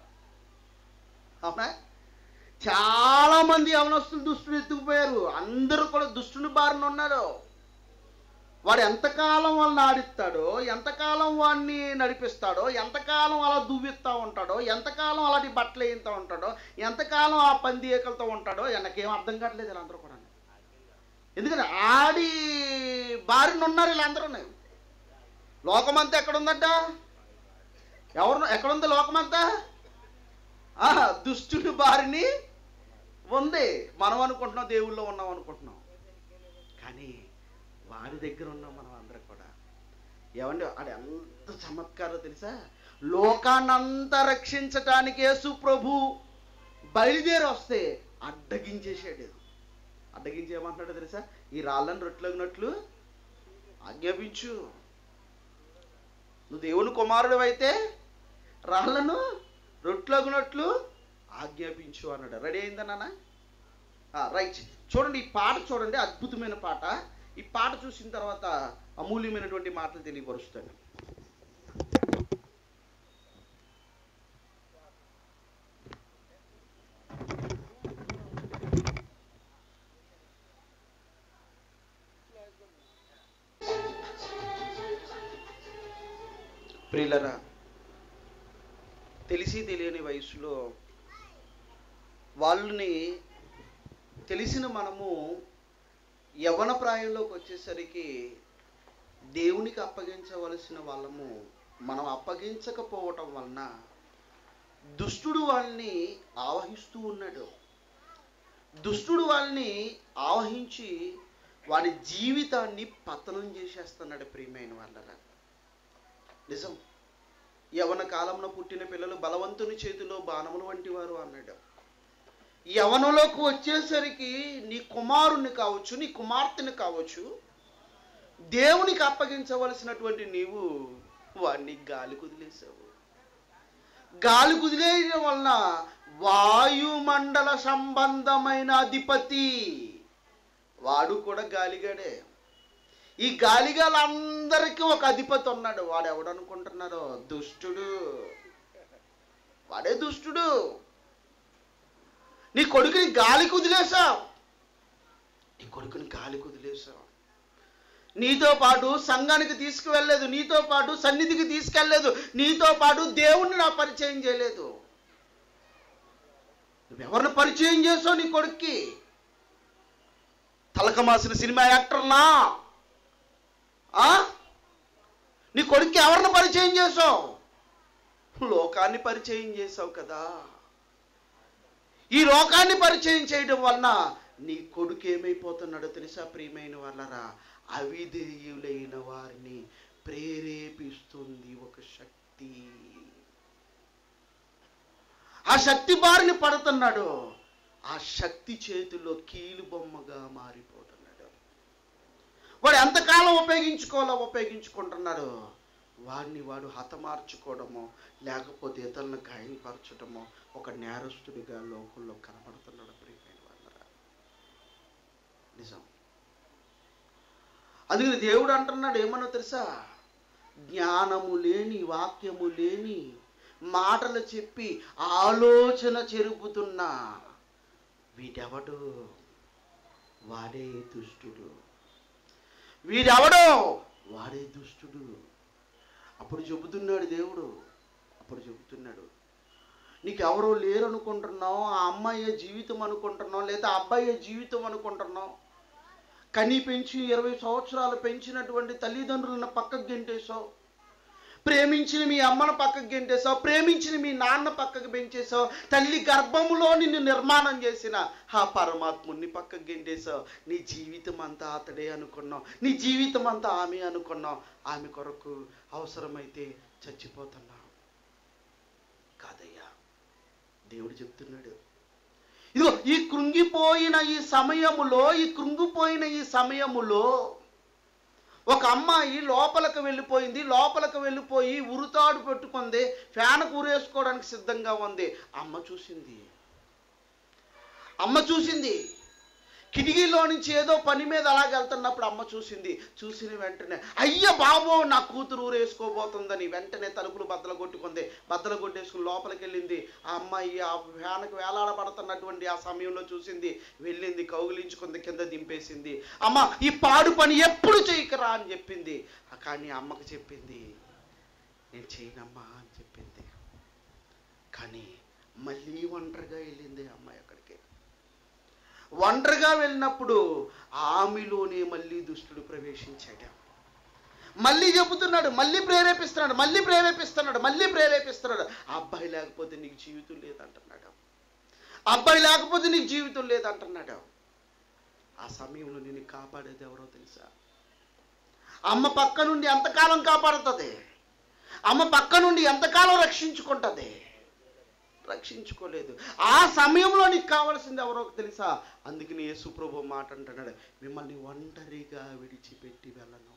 అవునా చాలా మంది యవనస్తులు దుష్టుడు ఎత్తుకుపోయారు అందరూ కూడా దుష్టుని బారిన ఉన్నారు వాడు ఎంతకాలం వాళ్ళని ఆడిస్తాడో ఎంతకాలం వాడిని నడిపిస్తాడో ఎంతకాలం అలా దువ్విస్తూ ఉంటాడో ఎంతకాలం అలాంటి బట్టలు వేయిస్తూ ఉంటాడో ఎంతకాలం ఆ పంది ఏకలతో ఉంటాడో నాకేం అర్థం కావట్లేదు వీళ్ళందరూ కూడా ఎందుకంటే ఆడి బారిన ఉన్నారు వీళ్ళందరూ లోకమంతా ఎక్కడుందట ఎవరు ఎక్కడుంది లోకమంతా ఆ, దుష్టుడి బారిని ఉంది మనం అనుకుంటున్నాం దేవుల్లో ఉన్నాం అనుకుంటున్నాం కానీ వాడి దగ్గర ఉన్నాం మనం అందరం కూడా ఏమండి ఆడు ఎంత చమత్కారో తెలుసా లోకాన్నంతా రక్షించటానికి యేసు ప్రభు బయలుదేరి వస్తే అడ్డగించేసాడు అడ్డగించేయమంటున్నాడు తెలుసా ఈ రాళ్ళని రొట్టెలగినట్లు ఆజ్ఞాపించు నువ్వు దేవుని కుమారుడు అయితే రాళ్ళను రొట్టెలగునట్లు ఆజ్ఞాపించు అన్నాడు రెడీ అయిందా నాన్న రైట్ చూడండి ఈ పాట చూడండి అద్భుతమైన పాట ఈ పాట చూసిన తర్వాత అమూల్యమైనటువంటి మాటలు తెలియపరుస్తాను ప్రియులరా తెలిసి తెలియని వయసులో వాళ్ళని తెలిసిన మనము యవన ప్రాయంలోకి వచ్చేసరికి దేవునికి అప్పగించవలసిన వాళ్ళము మనం అప్పగించకపోవటం వలన దుష్టుడు వాళ్ళని ఆవహిస్తూ ఉన్నాడు దుష్టుడు వాళ్ళని ఆవహించి వాడి జీవితాన్ని పతనం చేసేస్తున్నాడు ప్రియమైన వాళ్ళరా నిజం యవన కాలంలో పుట్టిన పిల్లలు బలవంతుని చేతిలో బాణములు వంటి వారు అన్నాడు యవనంలోకి వచ్చేసరికి నీ కుమారుణ్ణి కావచ్చు నీ కుమార్తెని కావచ్చు దేవునికి అప్పగించవలసినటువంటి నీవు వాడిని గాలి కుదిలేసావు గాలి కుదిలేయడం వలన వాయుమండల సంబంధమైన అధిపతి వాడు కూడా గాలిగాడే ఈ గాలిగాలందరికీ ఒక అధిపతి ఉన్నాడు వాడు ఎవడనుకుంటున్నారో దుష్టుడు వాడే దుష్టుడు నీ కొడుకుని గాలి కుదిలేసావు నీ కొడుకుని గాలి కుదిలేసావు నీతో పాటు సంఘానికి తీసుకువెళ్ళలేదు నీతో పాటు సన్నిధికి తీసుకెళ్ళలేదు నీతో పాటు దేవుణ్ణి నా పరిచయం చేయలేదు నువ్వెవరిని పరిచయం చేసావు నీ కొడుక్కి తలకమాసిన సినిమా యాక్టర్లా ఆ? నీ కొడుక్కి ఎవరిని పరిచయం చేసావు లోకాన్ని పరిచయం చేసావు కదా ఈ లోకాన్ని పరిచయం చేయడం వలన నీ కొడుకు ఏమైపోతున్నాడో తెలుసా ప్రియమైన వాళ్ళరా అవిధేయులైన వారిని ప్రేరేపిస్తుంది ఒక శక్తి ఆ శక్తి బారిని పడుతున్నాడు ఆ శక్తి చేతిలో కీలు బొమ్మగా మారిపోతున్నాడు వాడు ఎంతకాలం ఉపయోగించుకోవాలో ఉపయోగించుకుంటున్నాడు వాడిని వాడు హతమార్చుకోవడమో లేకపోతే ఇతరులను గాయపరచడమో ఒక నేరస్తుడిగా లోకంలో కనబడుతున్నాడు ప్రియమైన వాళ్ళరా నిజం అందుకని దేవుడు అంటున్నాడు ఏమన్నా తెలుసా జ్ఞానము లేని వాక్యము లేని మాటలు చెప్పి ఆలోచన చెరుపుతున్నా వీడెవడు వాడే దుష్టుడు వీడెవడో వాడే దుష్టుడు అప్పుడు చెబుతున్నాడు దేవుడు అప్పుడు చెబుతున్నాడు నీకు ఎవరో లేరు అనుకుంటున్నావు ఆ అమ్మాయి జీవితం అనుకుంటున్నావు లేదా ఆ అబ్బాయి జీవితం అనుకుంటున్నావు కని పెంచి ఇరవై సంవత్సరాలు పెంచినటువంటి తల్లిదండ్రులను పక్కకు గెంటేశావు ప్రేమించిన మీ అమ్మను పక్కకు గెంటేశావు ప్రేమించిన మీ నాన్న పక్కకు పెంచేశావు తల్లి గర్భములో నిన్ను నిర్మాణం చేసిన ఆ పరమాత్ముని పక్కకు గెంటేశావు నీ జీవితం అంతా అతడే అనుకున్నావు నీ జీవితం అంతా ఆమె అనుకున్నావు ఆమె కొరకు అవసరమైతే చచ్చిపోతున్నావు కాదయ్యా దేవుడు చెప్తున్నాడు ఇదిగో ఈ కృంగిపోయిన ఈ సమయములో ఈ కృంగిపోయిన ఈ సమయములో ఒక అమ్మాయి లోపలికి వెళ్ళిపోయింది లోపలికి వెళ్ళిపోయి ఉరుతాడు పెట్టుకుంది ఫ్యాన్ కూరేసుకోవడానికి సిద్ధంగా ఉంది అమ్మ చూసింది అమ్మ చూసింది కిటికీలో నుంచి ఏదో పని మీద అలాగ వెళ్తున్నప్పుడు అమ్మ చూసింది చూసిన వెంటనే అయ్య బాబో నా కూతురు ఊరేసుకోబోతుందని వెంటనే తలుపులు బద్దలు కొట్టుకుంది బద్దలు కొట్టేసుకుని లోపలికి వెళ్ళింది ఆ అమ్మాయి ఆ ఫ్యాన్కి వేలాడబడుతున్నటువంటి ఆ సమయంలో చూసింది వెళ్ళింది కౌగిలించుకుంది కింద దింపేసింది అమ్మ ఈ పాడు పని ఎప్పుడు చేయకరా అని చెప్పింది కానీ అమ్మకి చెప్పింది నేను చేయనమ్మా అని చెప్పింది కానీ మళ్ళీ ఒంటరిగా వెళ్ళింది ఆ అమ్మాయి అక్కడికి ఒంటరిగా వెళ్ళినప్పుడు ఆమెలోనే మళ్ళీ దుష్టుడు ప్రవేశించాడు మళ్ళీ చెబుతున్నాడు మళ్ళీ ప్రేరేపిస్తున్నాడు మళ్ళీ ప్రేరేపిస్తున్నాడు మళ్ళీ ప్రేరేపిస్తున్నాడు ఆ అబ్బాయి లేకపోతే నీకు జీవితం లేదంటున్నాడు ఆ అబ్బాయి లేకపోతే నీకు జీవితం లేదంటున్నాడు ఆ సమయంలో నేను కాపాడేది ఎవరో తెలుసా అమ్మ పక్క నుండి ఎంతకాలం కాపాడుతుంది అమ్మ పక్క నుండి ఎంతకాలం రక్షించుకుంటుంది రక్షించుకోలేదు ఆ సమయంలో నీకు కావాల్సింది ఎవరో తెలుసా అందుకని యేసుప్రభు మాట అంటున్నాడు మిమ్మల్ని ఒంటరిగా విడిచిపెట్టి వెళ్ళను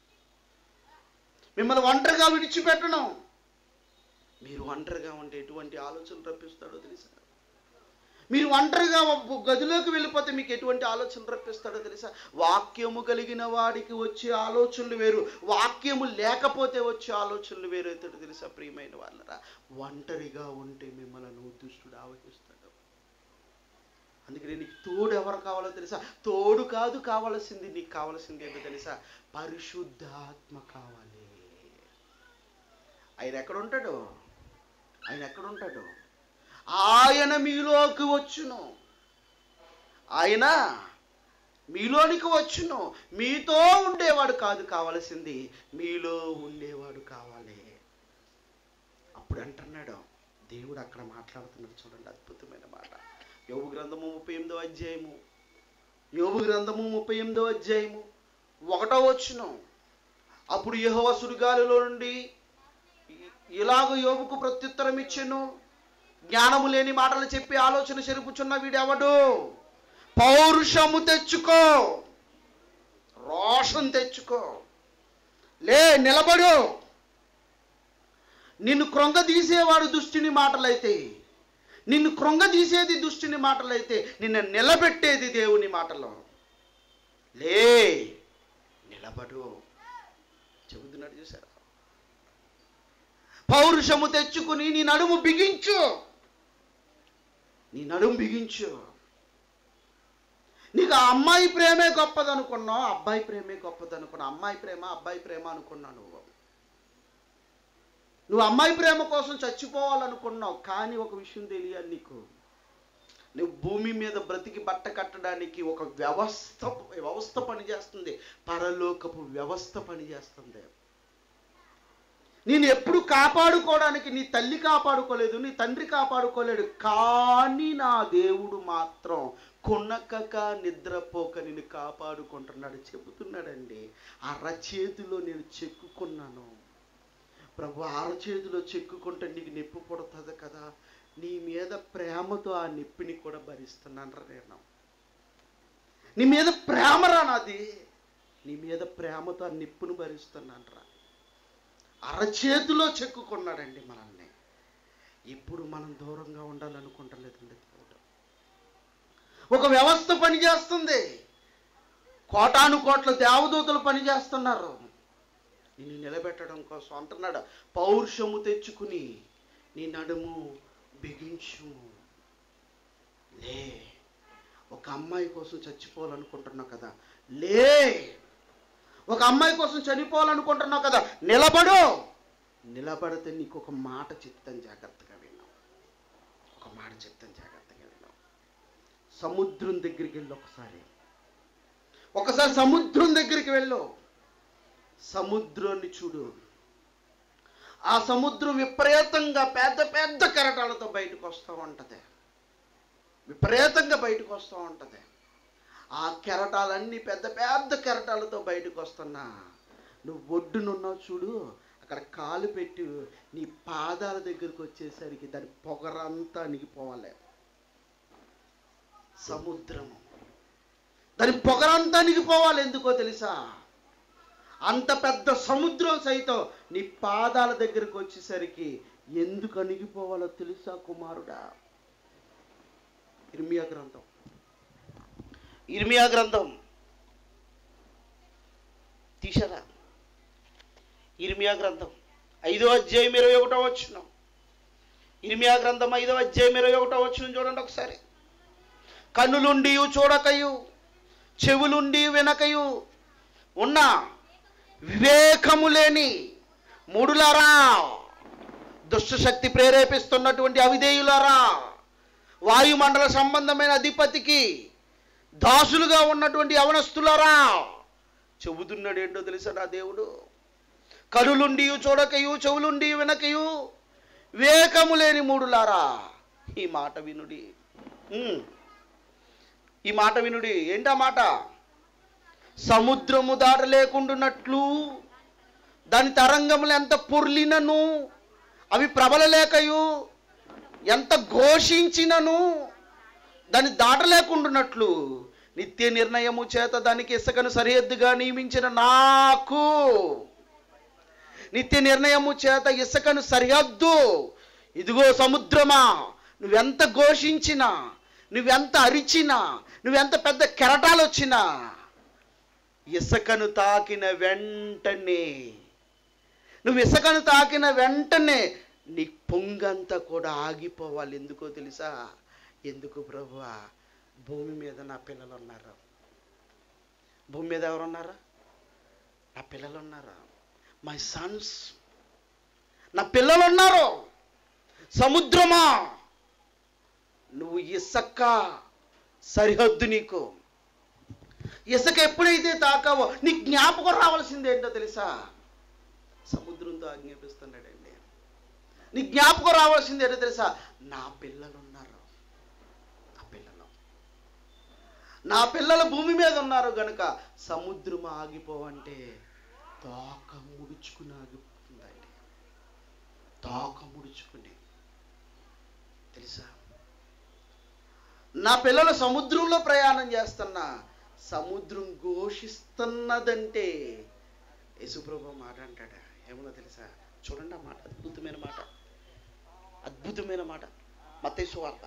మిమ్మల్ని ఒంటరిగా విడిచిపెట్టను మీరు ఒంటరిగా ఉంటే ఎటువంటి ఆలోచనలు రప్పిస్తాడో తెలుసా మీరు ఒంటరిగా ఒక గదిలోకి వెళ్ళిపోతే మీకు ఎటువంటి ఆలోచనలు రప్పిస్తాడో తెలుసా వాక్యము కలిగిన వాడికి వచ్చే ఆలోచనలు వేరు వాక్యము లేకపోతే వచ్చే ఆలోచనలు వేరు అవుతాడు తెలుసా ప్రియమైన వాళ్ళరా ఒంటరిగా ఉంటే మిమ్మల్ని దుష్టుడు ఆవహిస్తాడు అందుకని నీకు తోడు ఎవరు కావాలో తెలుసా తోడు కాదు కావాల్సింది నీకు కావాల్సింది ఏంటో తెలుసా పరిశుద్ధాత్మ కావాలి ఆయన ఎక్కడ ఉంటాడు ఆయన ఎక్కడ ఉంటాడు ఆయన మీలోకి వచ్చును ఆయన మీలోనికి వచ్చును మీతో ఉండేవాడు కాదు కావలసింది మీలో ఉండేవాడు కావాలి అప్పుడు అంటున్నాడు దేవుడు అక్కడ మాట్లాడుతున్నాడు చూడండి అద్భుతమైన మాట యోగు గ్రంథము ముప్పై ఎనిమిదో అధ్యాయము యోగు గ్రంథము ముప్పై ఎనిమిదో అధ్యాయము ఒకటో వచ్చును అప్పుడు యెహోవ సుడిగాలిలో నుండి ఇ- ఇలాగ యోబుకు ప్రత్యుత్తరం ఇచ్చెను జ్ఞానము లేని మాటలు చెప్పి ఆలోచన చెరుపుచున్న వీడెవడు పౌరుషము తెచ్చుకో రోషం తెచ్చుకో లే నిలబడు నిన్ను కృంగదీసేవాడు దుష్టిని మాటలైతే నిన్ను కృంగదీసేది దుష్టిని మాటలైతే నిన్ను నిలబెట్టేది దేవుని మాటలో లే నిలబడు చెబుతున్నాడు చూసారా పౌరుషము తెచ్చుకుని నీ నడుము బిగించు నీ నడుము బిగించు నీకు ఆ అమ్మాయి ప్రేమే గొప్పదనుకున్నావు అబ్బాయి ప్రేమే గొప్పదనుకున్నావు అమ్మాయి ప్రేమ అబ్బాయి ప్రేమ అనుకున్నావు నువ్వు నువ్వు అమ్మాయి ప్రేమ కోసం చచ్చిపోవాలనుకున్నావు కానీ ఒక విషయం తెలియాలి నీకు నువ్వు భూమి మీద బ్రతికి బట్ట కట్టడానికి ఒక వ్యవస్థ వ్యవస్థ పనిచేస్తుంది పరలోకపు వ్యవస్థ పనిచేస్తుంది నేను ఎప్పుడు కాపాడుకోవడానికి నీ తల్లి కాపాడుకోలేదు నీ తండ్రి కాపాడుకోలేడు కానీ నా దేవుడు మాత్రం కొనకక నిద్రపోక నేను కాపాడుకుంటున్నాడు చెబుతున్నాడండి అరచేతిలో నేను చెక్కుకున్నాను ప్రభు అరచేతిలో చెక్కుకుంటే నీకు నొప్పి పుడుతుంది కదా నీ మీద ప్రేమతో ఆ నొప్పిని కూడా భరిస్తున్నాను నేను నీ మీద ప్రేమరా నాది నీ మీద ప్రేమతో ఆ నిప్పును భరిస్తున్నాను రా అరచేతిలో చెక్కుకున్నాడండి మనల్ని ఇప్పుడు మనం దూరంగా ఉండాలనుకుంటలేదండి దేవుడు ఒక వ్యవస్థ పనిచేస్తుంది కోటాను కోట్ల దేవదూతలు పనిచేస్తున్నారు నిన్ను నిలబెట్టడం కోసం అంటున్నాడు పౌరుషము తెచ్చుకుని నీ నడుము బిగించు లే ఒక అమ్మాయి కోసం చచ్చిపోవాలనుకుంటున్నావు కదా లే ఒక అమ్మాయి కోసం చనిపోవాలనుకుంటున్నావు కదా నిలబడు నిలబడితే నీకు ఒక మాట చెప్తాను జాగ్రత్తగా విన్నావు ఒక మాట చెప్తాను జాగ్రత్తగా విన్నావు సముద్రం దగ్గరికి వెళ్ళు ఒకసారి ఒకసారి సముద్రం దగ్గరికి వెళ్ళు సముద్రాన్ని చూడు ఆ సముద్రం విపరీతంగా పెద్ద పెద్ద కెరటాలతో బయటకు వస్తూ ఉంటుంది విపరీతంగా బయటకు వస్తూ ఉంటుంది ఆ కెరటాలన్నీ పెద్ద పెద్ద కెరటాలతో బయటకు వస్తున్నా నువ్వు ఒడ్డునున్నావు చూడు అక్కడ కాలు పెట్టి నీ పాదాల దగ్గరికి వచ్చేసరికి దాని పొగరంతా అణిగిపోవాలి సముద్రము దాని పొగరంతా అణిగిపోవాలి ఎందుకో తెలుసా అంత పెద్ద సముద్రం సైతం నీ పాదాల దగ్గరకు వచ్చేసరికి ఎందుకు అణిగిపోవాలో తెలుసా కుమారుడా ఇర్మియా గ్రంథం ఇర్మియా గ్రంథం తీసారా ఇర్మియా గ్రంథం ఐదో అధ్యాయం ఇరవై ఒకటో వచ్చిన ఇర్మియా గ్రంథం ఐదో అధ్యాయం ఇరవై ఒకటో వచ్చిన చూడండి ఒకసారి కన్నులుండి చూడకయు చెవులుండి వినకయు ఉన్న వివేకము లేని మూడులారా దుష్టశక్తి ప్రేరేపిస్తున్నటువంటి అవిధేయులారా వాయుమండల సంబంధమైన అధిపతికి దాసులుగా ఉన్నటువంటి యవనస్తులారా చెబుతున్నాడు ఏంటో తెలుసా నా దేవుడు కనులుండి చూడకయు చెవులుండి వినకయు వివేకము లేని మూడులారా ఈ మాట వినుడి ఉమ్. ఈ మాట వినుడి ఏంటా మాట సముద్రము దాటలేకుండునట్లు దాని తరంగములు ఎంత పొర్లినను అవి ప్రబలలేకయు ఎంత ఘోషించినను దాన్ని దాటలేకుండునట్లు నిత్య నిర్ణయము చేత దానికి ఇసుకను సరిహద్దుగా నియమించిన నాకు నిత్య నిర్ణయము చేత ఇసుకను సరిహద్దు ఇదిగో సముద్రమా నువ్వెంత ఘోషించినా నువ్వెంత అరిచినా నువ్వెంత పెద్ద కెరటాలు వచ్చినా ఇసుకను తాకిన వెంటనే నువ్వు ఇసుకను తాకిన వెంటనే నీ పొంగంతా కూడా ఆగిపోవాలి ఎందుకో తెలుసా ఎందుకు ప్రభువా భూమి మీద నా పిల్లలు ఉన్నారు భూమి మీద ఎవరున్నారా నా పిల్లలు ఉన్నారు మై సన్స్ నా పిల్లలు ఉన్నారు సముద్రమా నువ్వు ఇసక్క సరిహద్దు నీకు ఇసుక ఎప్పుడైతే తాకావో నీ జ్ఞాపకం రావాల్సింది ఏంటో తెలుసా సముద్రంతో ఆజ్ఞాపిస్తున్నాడండి నీ జ్ఞాపకం రావాల్సింది ఏంటో తెలుసా నా పిల్లలు ఉన్నారు నా పిల్లలు నా పిల్లలు భూమి మీద ఉన్నారు గనుక సముద్రం ఆగిపోవంటే తోక ముడుచుకుని ఆగిపోతుందండి తోక ముడుచుకుని తెలుసా నా పిల్లలు సముద్రంలో ప్రయాణం చేస్తున్నా సముద్రం ఘోషిస్తున్నదంటే యేసుప్రభు మాట అంటాడా ఏమన్నా తెలుసా చూడండి ఆ మాట అద్భుతమైన మాట అద్భుతమైన మాట మత్తయి సువార్త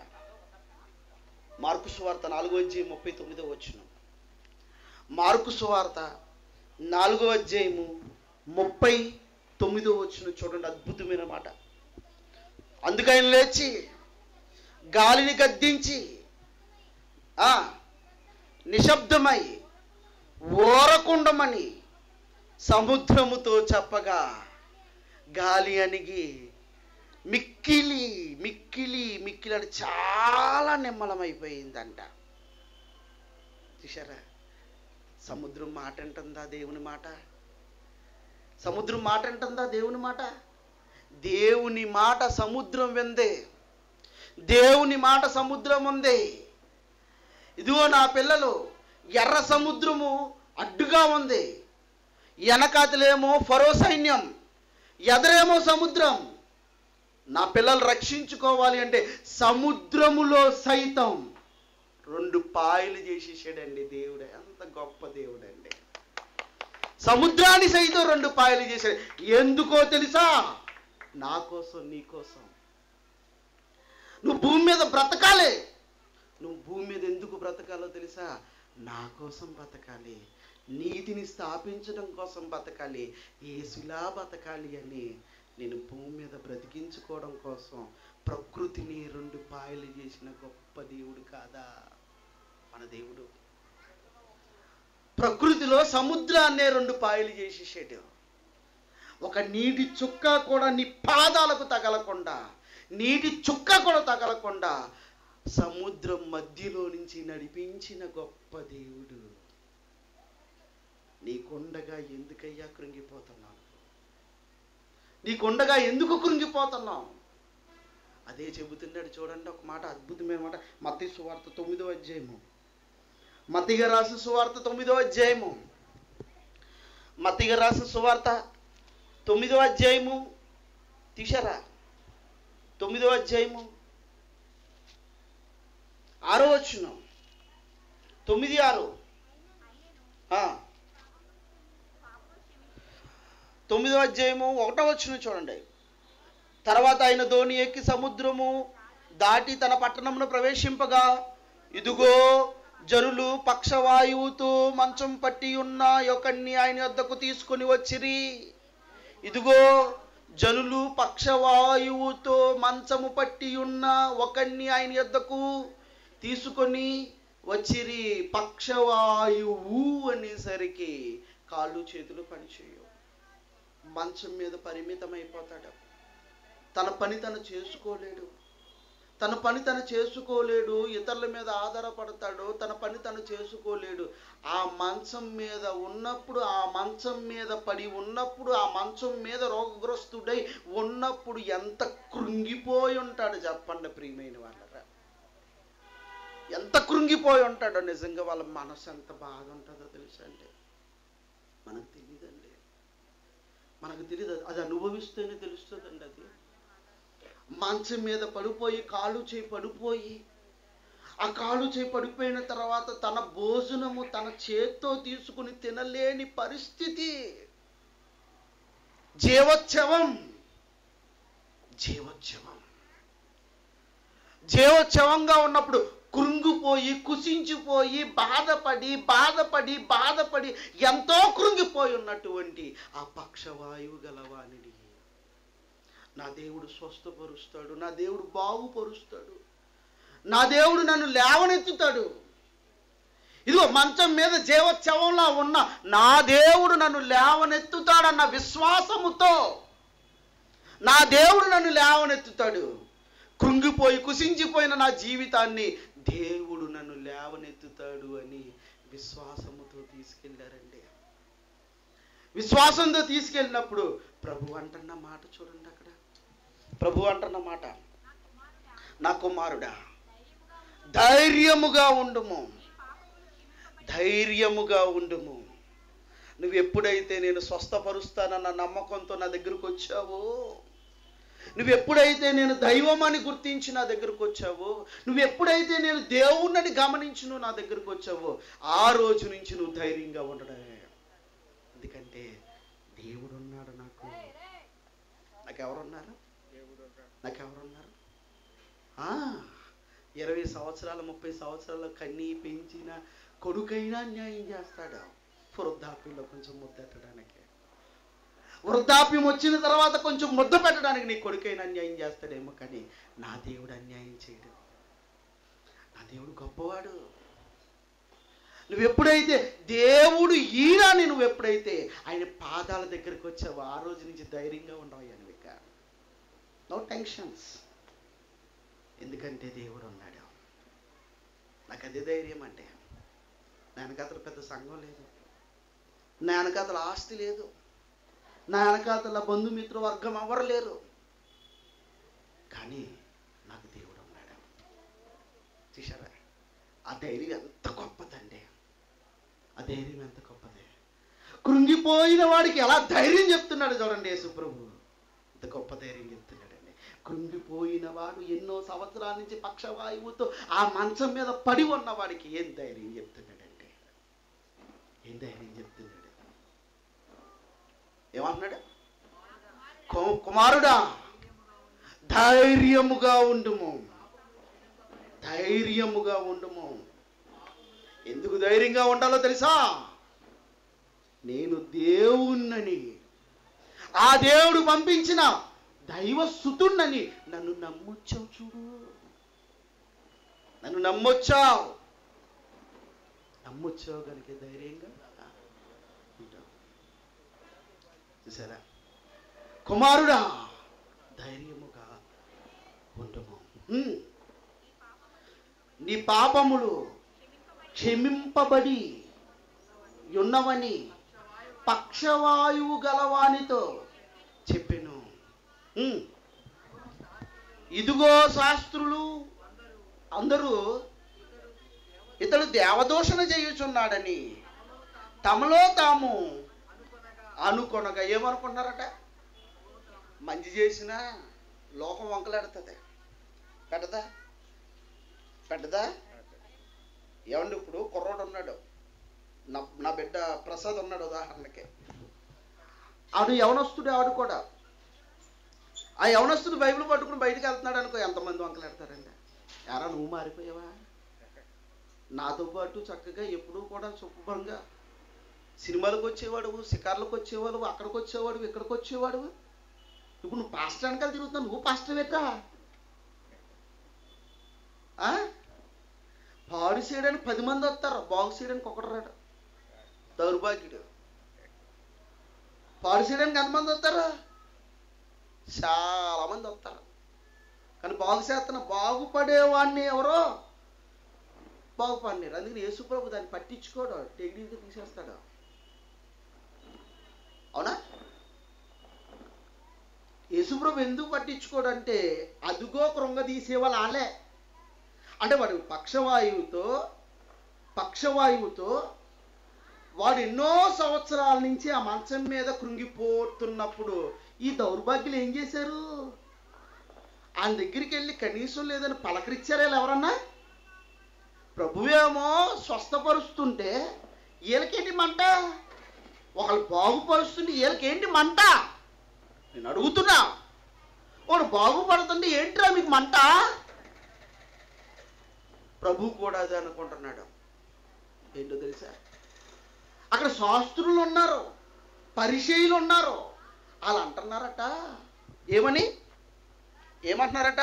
మార్కు సువార్త నాలుగో అధ్యాయం ముప్పై తొమ్మిదో వచ్చిన మార్కు సువార్త నాలుగో అధ్యాయము ముప్పై తొమ్మిదో వచ్చిన చూడండి అద్భుతమైన మాట అందుకని లేచి గాలిని గద్దించి ఆ, నిశ్శబ్దమై ఓరకుండమని సముద్రముతో చెప్పగా గాలి అణిగి మిక్కిలి మిక్కిలి మిక్కిలి అని చాలా నిమ్మలమైపోయిందంట చూసారా సముద్రం మాట అంటుందా దేవుని మాట సముద్రం మాట అంటుందా దేవుని మాట దేవుని మాట సముద్రం విందే దేవుని మాట సముద్రం ఉంది ఇదిగో నా పిల్లలు ఎర్ర సముద్రము అడ్డుగా ఉంది వెనకాతలేమో ఫరో సైన్యం ఎదరేమో సముద్రం నా పిల్లలు రక్షించుకోవాలి అంటే సముద్రములో సైతం రెండు పాయలు చేసేసాడండి దేవుడు ఎంత గొప్ప దేవుడండి సముద్రాన్ని సైతం రెండు పాయలు చేశాడు ఎందుకో తెలుసా నా కోసం నీ కోసం నువ్వు భూమి మీద బ్రతకాలి నువ్వు భూమి మీద ఎందుకు బ్రతకాలో తెలుసా నా కోసం బ్రతకాలి నీతిని స్థాపించడం కోసం బ్రతకాలి ఏసులా బ్రతకాలి అని నేను భూమి మీద బ్రతికించుకోవడం కోసం ప్రకృతిని రెండు పాయలు చేసిన గొప్ప దేవుడు కాదా మన దేవుడు ప్రకృతిలో సముద్రాన్నే రెండు పాయలు చేసేసాడు ఒక నీటి చుక్క కూడా నీ పాదాలకు తగలకుండా నీటి చుక్క కూడా తగలకుండా సముద్రం మధ్యలో నుంచి నడిపించిన గొప్ప దేవుడు నీకుండగా ఎందుకయ్యా కృంగిపోతున్నావు నీకుండగా ఎందుకు కృంగిపోతున్నావు అదే చెబుతున్నాడు చూడండి ఒక మాట అద్భుతమైన మాట మత్తి సువార్త తొమ్మిదో అధ్యాయము మతిగా రాసిన సువార్త తొమ్మిదో అధ్యాయము మతిగా రాసిన సువార్త తొమ్మిదో అధ్యాయము తీశారా తొమ్మిదో అధ్యాయము ఆరో వచ్చును తొమ్మిది ఆరు ఆ. తొమ్మిదో అధ్యాయము ఒకటో వచ్చును చూడండి తర్వాత ఆయన ధోని ఎక్కి సముద్రము దాటి తన పట్టణమును ప్రవేశింపగా ఇదిగో జరులు పక్షవాయువుతో మంచం పట్టి ఉన్న ఒకరిని ఆయన వద్దకు తీసుకొని వచ్చిరి ఇదిగో జనులు పక్షవాయువుతో మంచము పట్టి ఉన్న ఒకరిని ఆయన యొద్దకు తీసుకొని వచ్చిరి పక్షవాయువు అనేసరికి కాళ్ళు చేతులు పనిచేయవు మంచం మీద పరిమితమైపోతాడు తన పని తను చేసుకోలేడు తన పని తను చేసుకోలేడు ఇతరుల మీద ఆధారపడతాడు తన పని తను చేసుకోలేడు ఆ మంచం మీద ఉన్నప్పుడు ఆ మంచం మీద పడి ఉన్నప్పుడు ఆ మంచం మీద రోగగ్రస్తుడై ఉన్నప్పుడు ఎంత కృంగిపోయి ఉంటాడు చెప్పండి ప్రియమైన వాళ్ళరా ఎంత కృంగిపోయి ఉంటాడో నిజంగా వాళ్ళ మనసు ఎంత బాధ ఉంటుందో తెలుసా అండి మనకు తెలియదండి మనకు తెలియదు అది అనుభవిస్తేనే తెలుస్తుందండి అది మంచం మీద పడిపోయి కాలు చేయి పడిపోయి ఆ కాలు చేయి పడిపోయిన తర్వాత తన భోజనము తన చేత్తో తీసుకుని తినలేని పరిస్థితి జీవోత్సవం జీవోత్సవం జీవోత్సవంగా ఉన్నప్పుడు కృంగిపోయి కుసించిపోయి బాధపడి బాధపడి బాధపడి ఎంతో కృంగిపోయి ఉన్నటువంటి ఆ పక్షవాయువు గలవానిని నా దేవుడు స్వస్థపరుస్తాడు నా దేవుడు బాగుపరుస్తాడు నా దేవుడు నన్ను లేవనెత్తుతాడు ఇదిగో మంచం మీద జీవోత్సవంలా ఉన్న నా దేవుడు నన్ను లేవనెత్తుతాడన్న విశ్వాసముతో నా దేవుడు నన్ను లేవనెత్తుతాడు కృంగిపోయి కుసించిపోయిన నా జీవితాన్ని దేవుడు నన్ను లేవనెత్తుతాడు అని విశ్వాసముతో తీసుకెళ్ళారండి విశ్వాసంతో తీసుకెళ్ళినప్పుడు ప్రభు అంటున్న మాట చూడండి అక్కడ ప్రభు అంటున్న మాట నా కుమారుడా ధైర్యముగా ఉండుము ధైర్యముగా ఉండుము నువ్వు ఎప్పుడైతే నేను స్వస్థపరుస్తానన్న నమ్మకంతో నా దగ్గరకు వచ్చావో నువ్వు ఎప్పుడైతే నేను దైవం అని గుర్తించి నా దగ్గరకు వచ్చావో నువ్వు ఎప్పుడైతే నేను దేవుణ్ణని గమనించి నువ్వు నా దగ్గరకు వచ్చావో ఆ రోజు నుంచి నువ్వు ధైర్యంగా ఉండడమే ఎందుకంటే దేవుడు ఉన్నాడు నాకు నాకెవరున్నారు నాకెవరున్నారు ఆ, ఇరవై సంవత్సరాల ముప్పై సంవత్సరాల కన్నీ పెంచిన కొడుకైనా న్యాయం చేస్తాడు వృద్ధాప్యంలో కొంచెం ముద్దెట్టడానికి వృద్ధాప్యం వచ్చిన తర్వాత కొంచెం ముద్ద పెట్టడానికి నీ కొడుకైనా అన్యాయం చేస్తాడేమో కానీ నా దేవుడు అన్యాయం చేయడు నా దేవుడు గొప్పవాడు నువ్వు ఎప్పుడైతే దేవుడు ఈరాని నువ్వు ఎప్పుడైతే ఆయన పాదాల దగ్గరికి వచ్చావో ఆ రోజు నుంచి ధైర్యంగా ఉండవు అనువిక నో టెన్షన్స్ ఎందుకంటే దేవుడు ఉన్నాడు నాకు అదే ధైర్యం అంటే నా వెనకాతల పెద్ద సంఘం లేదు నా వెనకాతల ఆస్తి లేదు నా వెనకాతల బంధుమిత్ర వర్గం ఎవరు లేరు కానీ నాకు దేవుడు ఉన్నాడు చూసారా ఆ ధైర్యం ఎంత గొప్పదండి ఆ ధైర్యం ఎంత గొప్పది కృంగిపోయిన వాడికి ఎలా ధైర్యం చెప్తున్నాడు చూడండి యేసుప్రభు ఎంత గొప్ప ధైర్యం చెప్తున్నాడండి కృంగిపోయిన వాడు ఎన్నో సంవత్సరాల నుంచి పక్షవాయువుతో ఆ మంచం మీద పడి ఉన్న వాడికి ఏం ధైర్యం చెప్తున్నాడండి ఏం ధైర్యం చెప్తున్నాడు ఏమంటున్నాడు కు- కుమారుడా ధైర్యముగా ఉండుము ధైర్యముగా ఉండుము ఎందుకు ధైర్యంగా ఉండాలో తెలుసా నేను దేవుణ్ణని ఆ దేవుడు పంపించిన దైవ సుతుణ్ణని నన్ను నమ్మొచ్చావు చూడు నన్ను నమ్మొచ్చావు నమ్మొచ్చావు కనుక ధైర్యంగా ఉంటావు చూసారా కుమారుడా ధైర్యముగా ఉండము హ్మ్. నీ పాపములు క్షమింపబడి ఉన్నవని పక్షవాయువు గలవానితో చెప్పెను హ్మ్. ఇదిగో శాస్త్రులు అందరూ ఇతడు దేవదూషణ చేయుచున్నాడని తమలో తాము అనుకొనగా ఏమనుకుంటున్నారట మంచి చేసినా లోకం వంకలాడుతుంది పెట్టదా పెట్టదా ఏమండి ఇప్పుడు కుర్రోడు ఉన్నాడు నా నా బిడ్డ ప్రసాద్ ఉన్నాడు ఉదాహరణకి ఆడు యవనస్తుడు ఆడు కూడా ఆ యవనస్తుడు బైబిల్ పట్టుకుని బయటికి వెళ్తున్నాడు అనుకో ఎంతమంది వంకలాడతారండి ఎరా నువ్వు మారిపోయావా నాతో పాటు చక్కగా ఎప్పుడూ కూడా శుభ్రంగా సినిమాలకు వచ్చేవాడు షికార్లకు వచ్చేవాడు అక్కడికి వచ్చేవాడు ఇక్కడికి వచ్చేవాడు ఇప్పుడు నువ్వు పాస్టర్ వెనకాల తిరుగుతున్నావు నువ్వు పాస్టర్ పెట్టా పాడు చేయడానికి పది మంది వస్తారు బాగు చేయడానికి ఒకడు రాడు దౌర్భాగ్యుడు పాడు చేయడానికి ఎంతమంది వస్తారు చాలా మంది వస్తారు కానీ బాగు చేస్తున్న బాగుపడేవాడిని ఎవరో బాగుపడినారు అందుకని యేసుప్రభు దాన్ని పట్టించుకోడు టెక్నిక్గా తీసేస్తాడు అవునా యేసుప్రభు ఎందుకు పట్టించుకోడు అంటే అదుగో కృంగ తీసేవాళ్ళు ఆలే అంటే వాడు పక్షవాయువుతో పక్షవాయువుతో వాడు ఎన్నో సంవత్సరాల నుంచి ఆ మంచం మీద కృంగిపోతున్నప్పుడు ఈ దౌర్భాగ్యులు ఏం చేశారు ఆయన దగ్గరికి వెళ్ళి కనీసం లేదని పలకరించారా వీళ్ళు ఎవరన్నా ప్రభువేమో స్వస్థపరుస్తుంటే వీళ్ళకేంటి మంట ఒకళ్ళు బాగుపరుస్తుంటే వీళ్ళకేంటి మంట నేను అడుగుతున్నా వాడు బాగుపడుతుంటే ఏంట్రా మీకు మంట ప్రభు కూడా అదే అనుకుంటున్నాడు ఏంటో తెలుసా అక్కడ శాస్త్రులు ఉన్నారు పరిచయులు ఉన్నారు వాళ్ళు అంటున్నారట ఏమని ఏమంటున్నారట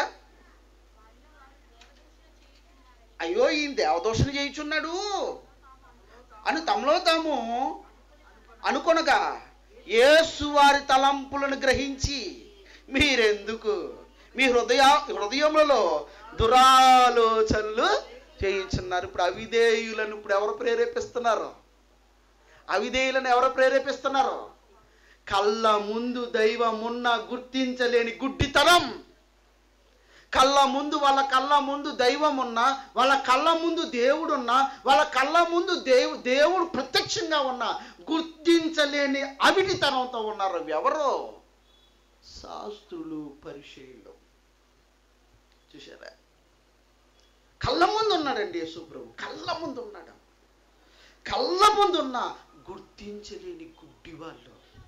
అయ్యో ఈయన దేవదోషణ చేయించున్నాడు అని తమలో తాము అనుకొనగా యేసు వారి తలంపులను గ్రహించి మీరెందుకు మీ హృదయ హృదయములలో దురాలోచనలు చేయించున్నారు ఇప్పుడు అవిధేయులను ఇప్పుడు ఎవరు ప్రేరేపిస్తున్నారు అవిధేయులను ఎవరు ప్రేరేపిస్తున్నారు కళ్ళ ముందు దైవం ఉన్న గుర్తించలేని గుడ్డితనం కళ్ళ ముందు వాళ్ళ కళ్ళ ముందు దైవం ఉన్నా వాళ్ళ కళ్ళ ముందు దేవుడు ఉన్నా వాళ్ళ కళ్ళ ముందు దేవు దేవుడు ప్రత్యక్షంగా ఉన్నా గుర్తించలేని అవిటితనంతో ఉన్నారు ఎవరో శాస్త్రులు పరిశీలు చూసారా కళ్ళ ముందు ఉన్నాడండి యేసుప్రభు కళ్ళ ముందు ఉన్నాడు కళ్ళ ముందు ఉన్న గుర్తించలేని గుడ్డి వాళ్ళు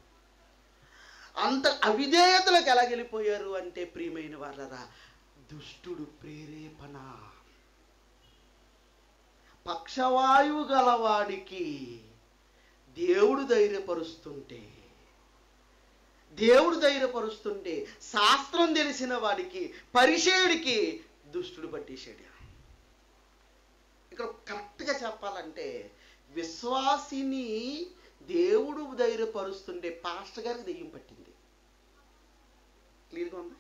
అంత అవిధేయతలకు ఎలాగెళ్ళిపోయారు అంటే ప్రియమైన వాళ్ళరా దుష్టుడు ప్రేరేపణ పక్షవాయువు గలవాడికి దేవుడు ధైర్యపరుస్తుంటే దేవుడు ధైర్యపరుస్తుంటే శాస్త్రం తెలిసిన వాడికి పరిచయుడికి దుష్టుడు పట్టేశాడు ఇక్కడ కరెక్ట్గా చెప్పాలంటే విశ్వాసిని దేవుడు ధైర్యపరుస్తుంటే పాస్టర్ గారికి దెయ్యం పట్టింది క్లియర్గా ఉందా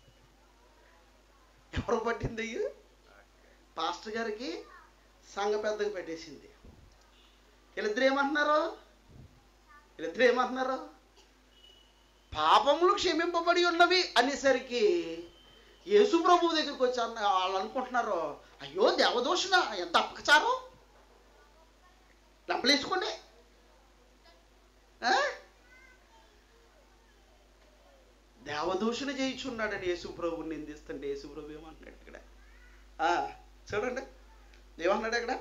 ఎవరు పట్టింది దెయ్యం పాస్టర్ గారికి సంఘ పెద్దగా పెట్టేసింది వీళ్ళిద్దరు ఏమంటున్నారు వీళ్ళిద్దరు ఏమంటున్నారు పాపములు క్షమింపబడి ఉన్నవి అనేసరికి యేసు ప్రభు దగ్గరికి వచ్చి అన్న వాళ్ళు అనుకుంటున్నారు అయ్యో దేవదోషణ ఎంత అపచారం లంపలేసుకోండి ఆ? దేవదూషణ చేయించున్నాడని యేసు ప్రభుని నిందిస్తుంటే యేసు ప్రభు ఏమంటున్నాడు ఇక్కడ ఆ, చూడండి ఏమన్నాడు అక్కడ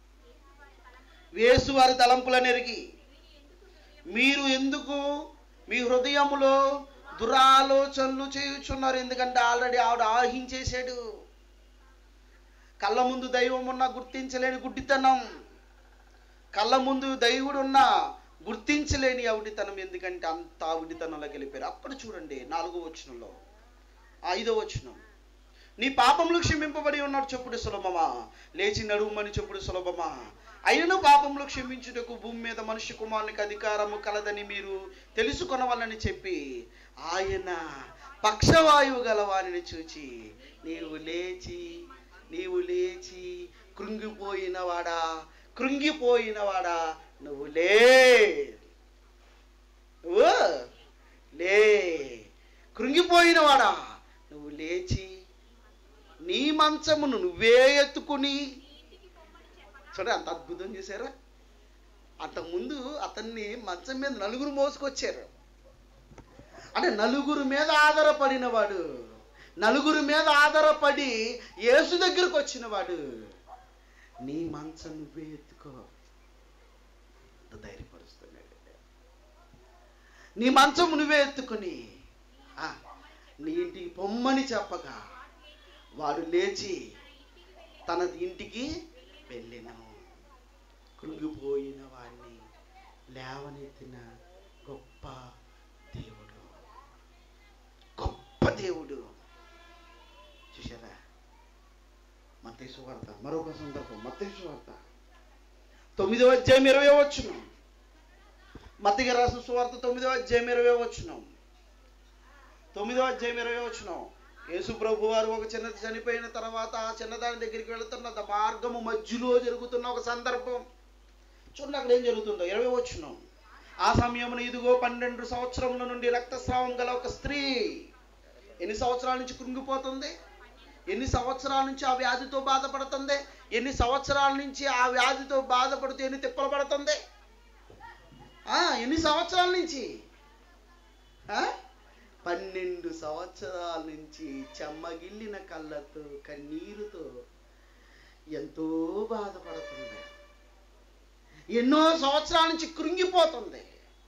వేసు వారి తలంపులను ఎరిగి మీరు ఎందుకు మీ హృదయములో దురాలోచనలు చేయుచున్నారు ఎందుకంటే ఆల్రెడీ ఆవిడ ఆహించేశాడు కళ్ళ ముందు దైవం ఉన్నా గుర్తించలేని గుడ్డితనం కళ్ళ ముందు దైవుడు ఉన్నా గుర్తించలేని అవిడితనం ఎందుకంటే అంత అవిడితనంలోకి వెళ్ళిపోయారు అప్పుడు చూడండి నాలుగో వచనంలో ఐదో వచనం నీ పాపములు క్షమింపబడి ఉన్నాడు చెప్పుడు సులభమా లేచి నడుమని చెప్పుడు సులభమా అయినను పాపములు క్షమించుటకు భూమి మీద మనుష్య కుమారునికి అధికారము కలదని మీరు తెలుసుకొనవాలని చెప్పి ఆయన పక్షవాయువు గలవారిని చూచి నీవు లేచి నీవు లేచి కృంగిపోయినవాడా కృంగిపోయినవాడా నువ్వు లే నువ్వు లే కృంగిపోయినవాడా నువ్వు లేచి నీ మంచమును నువ్వే ఎత్తుకుని చూడ అంత అద్భుతం చేశారా అంతకుముందు అతన్ని మంచం మీద నలుగురు మోసుకొచ్చారు అంటే నలుగురు మీద ఆధారపడిన వాడు నలుగురు మీద ఆధారపడి యేసు దగ్గరకు వచ్చిన వాడు నీ మంచం నువ్వే ఎత్తుకో అంత ధైర్యపరుస్తున్నాడు నీ మంచం నువ్వే ఎత్తుకొని ఆ, నీ ఇంటికి పొమ్మని చెప్పగా వాడు లేచి తన ఇంటికి వెళ్ళిన కృంగిపోయిన వాడిని లేవనెత్తిన గొప్ప దేవుడు గొప్ప దేవుడు చూసారా మత్తయి వార్త మరొక సందర్భం మత్తయి వార్త తొమ్మిదవ అధ్యాయం ఇరవై వచ్చును మత్తిగా రాసిన సువార్త తొమ్మిదవ అధ్యాయం ఇరవై వచ్చును తొమ్మిదవ అధ్యాయం ఇరవై వచ్చును యేసు ప్రభు వారు ఒక చిన్న చనిపోయిన తర్వాత ఆ చిన్నదాని దగ్గరికి వెళుతున్న ద మార్గము మధ్యలో జరుగుతున్న ఒక సందర్భం చూడండి అక్కడ ఏం జరుగుతుందో ఇరవై వచ్చును ఆ సమయమున ఇదిగో పన్నెండు సంవత్సరముల నుండి రక్తస్రావం గల ఒక స్త్రీ ఎన్ని సంవత్సరాల నుంచి కృంగిపోతుంది ఎన్ని సంవత్సరాల నుంచి ఆ వ్యాధితో బాధపడుతుంది ఎన్ని సంవత్సరాల నుంచి ఆ వ్యాధితో బాధపడుతూ ఎన్ని తిప్పలు పడుతుంది ఆ, ఎన్ని సంవత్సరాల నుంచి ఆ? పన్నెండు సంవత్సరాల నుంచి చెమ్మగిల్లిన కళ్ళతో కన్నీరుతో ఎంతో బాధపడుతుంది ఎన్నో సంవత్సరాల నుంచి కృంగిపోతుంది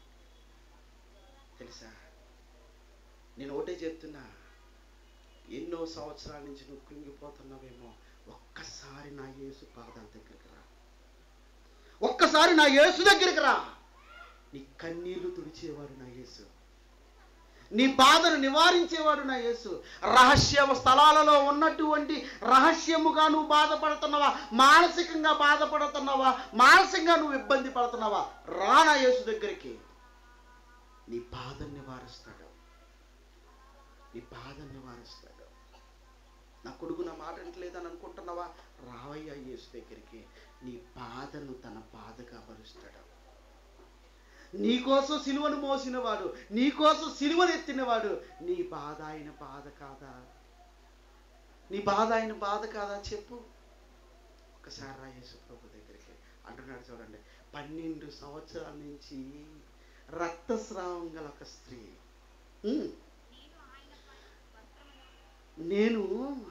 తెలుసా నేను ఒకటే చెప్తున్నా ఎన్నో సంవత్సరాల నుంచి నువ్వు కృంగిపోతున్నావేమో ఒక్కసారి నా యేసు పాదాల దగ్గరికి రా ఒక్కసారి నా యేసు దగ్గరికి రా నీ కన్నీళ్లు తుడిచేవాడు నా యేసు నీ బాధను నివారించేవాడు నా యేసు రహస్య స్థలాలలో ఉన్నటువంటి రహస్యముగా నువ్వు బాధపడుతున్నావా మానసికంగా బాధపడుతున్నావా మానసికంగా నువ్వు ఇబ్బంది పడుతున్నావా రా నా యేసు దగ్గరికి నీ బాధను నివారిస్తాడు నీ బాధను నివారిస్తాడు నా కొడుకు నా మాట వింటలేదని అనుకుంటున్నావా రావయ్యా యేసు దగ్గరికి నీ బాధను తన బాధగా పరుస్తాడు నీకోసం సిలువను మోసినవాడు నీకోసం సిలువను ఎత్తినవాడు నీ బాధ ఆయన బాధ కాదా నీ బాధ ఆయన బాధ కాదా చెప్పు ఒకసారి రా యేసు ప్రభు దగ్గరికి అంటున్నాడు చూడండి పన్నెండు సంవత్సరాల నుంచి రక్తస్రావం గల ఒక స్త్రీ ఉమ్, నేను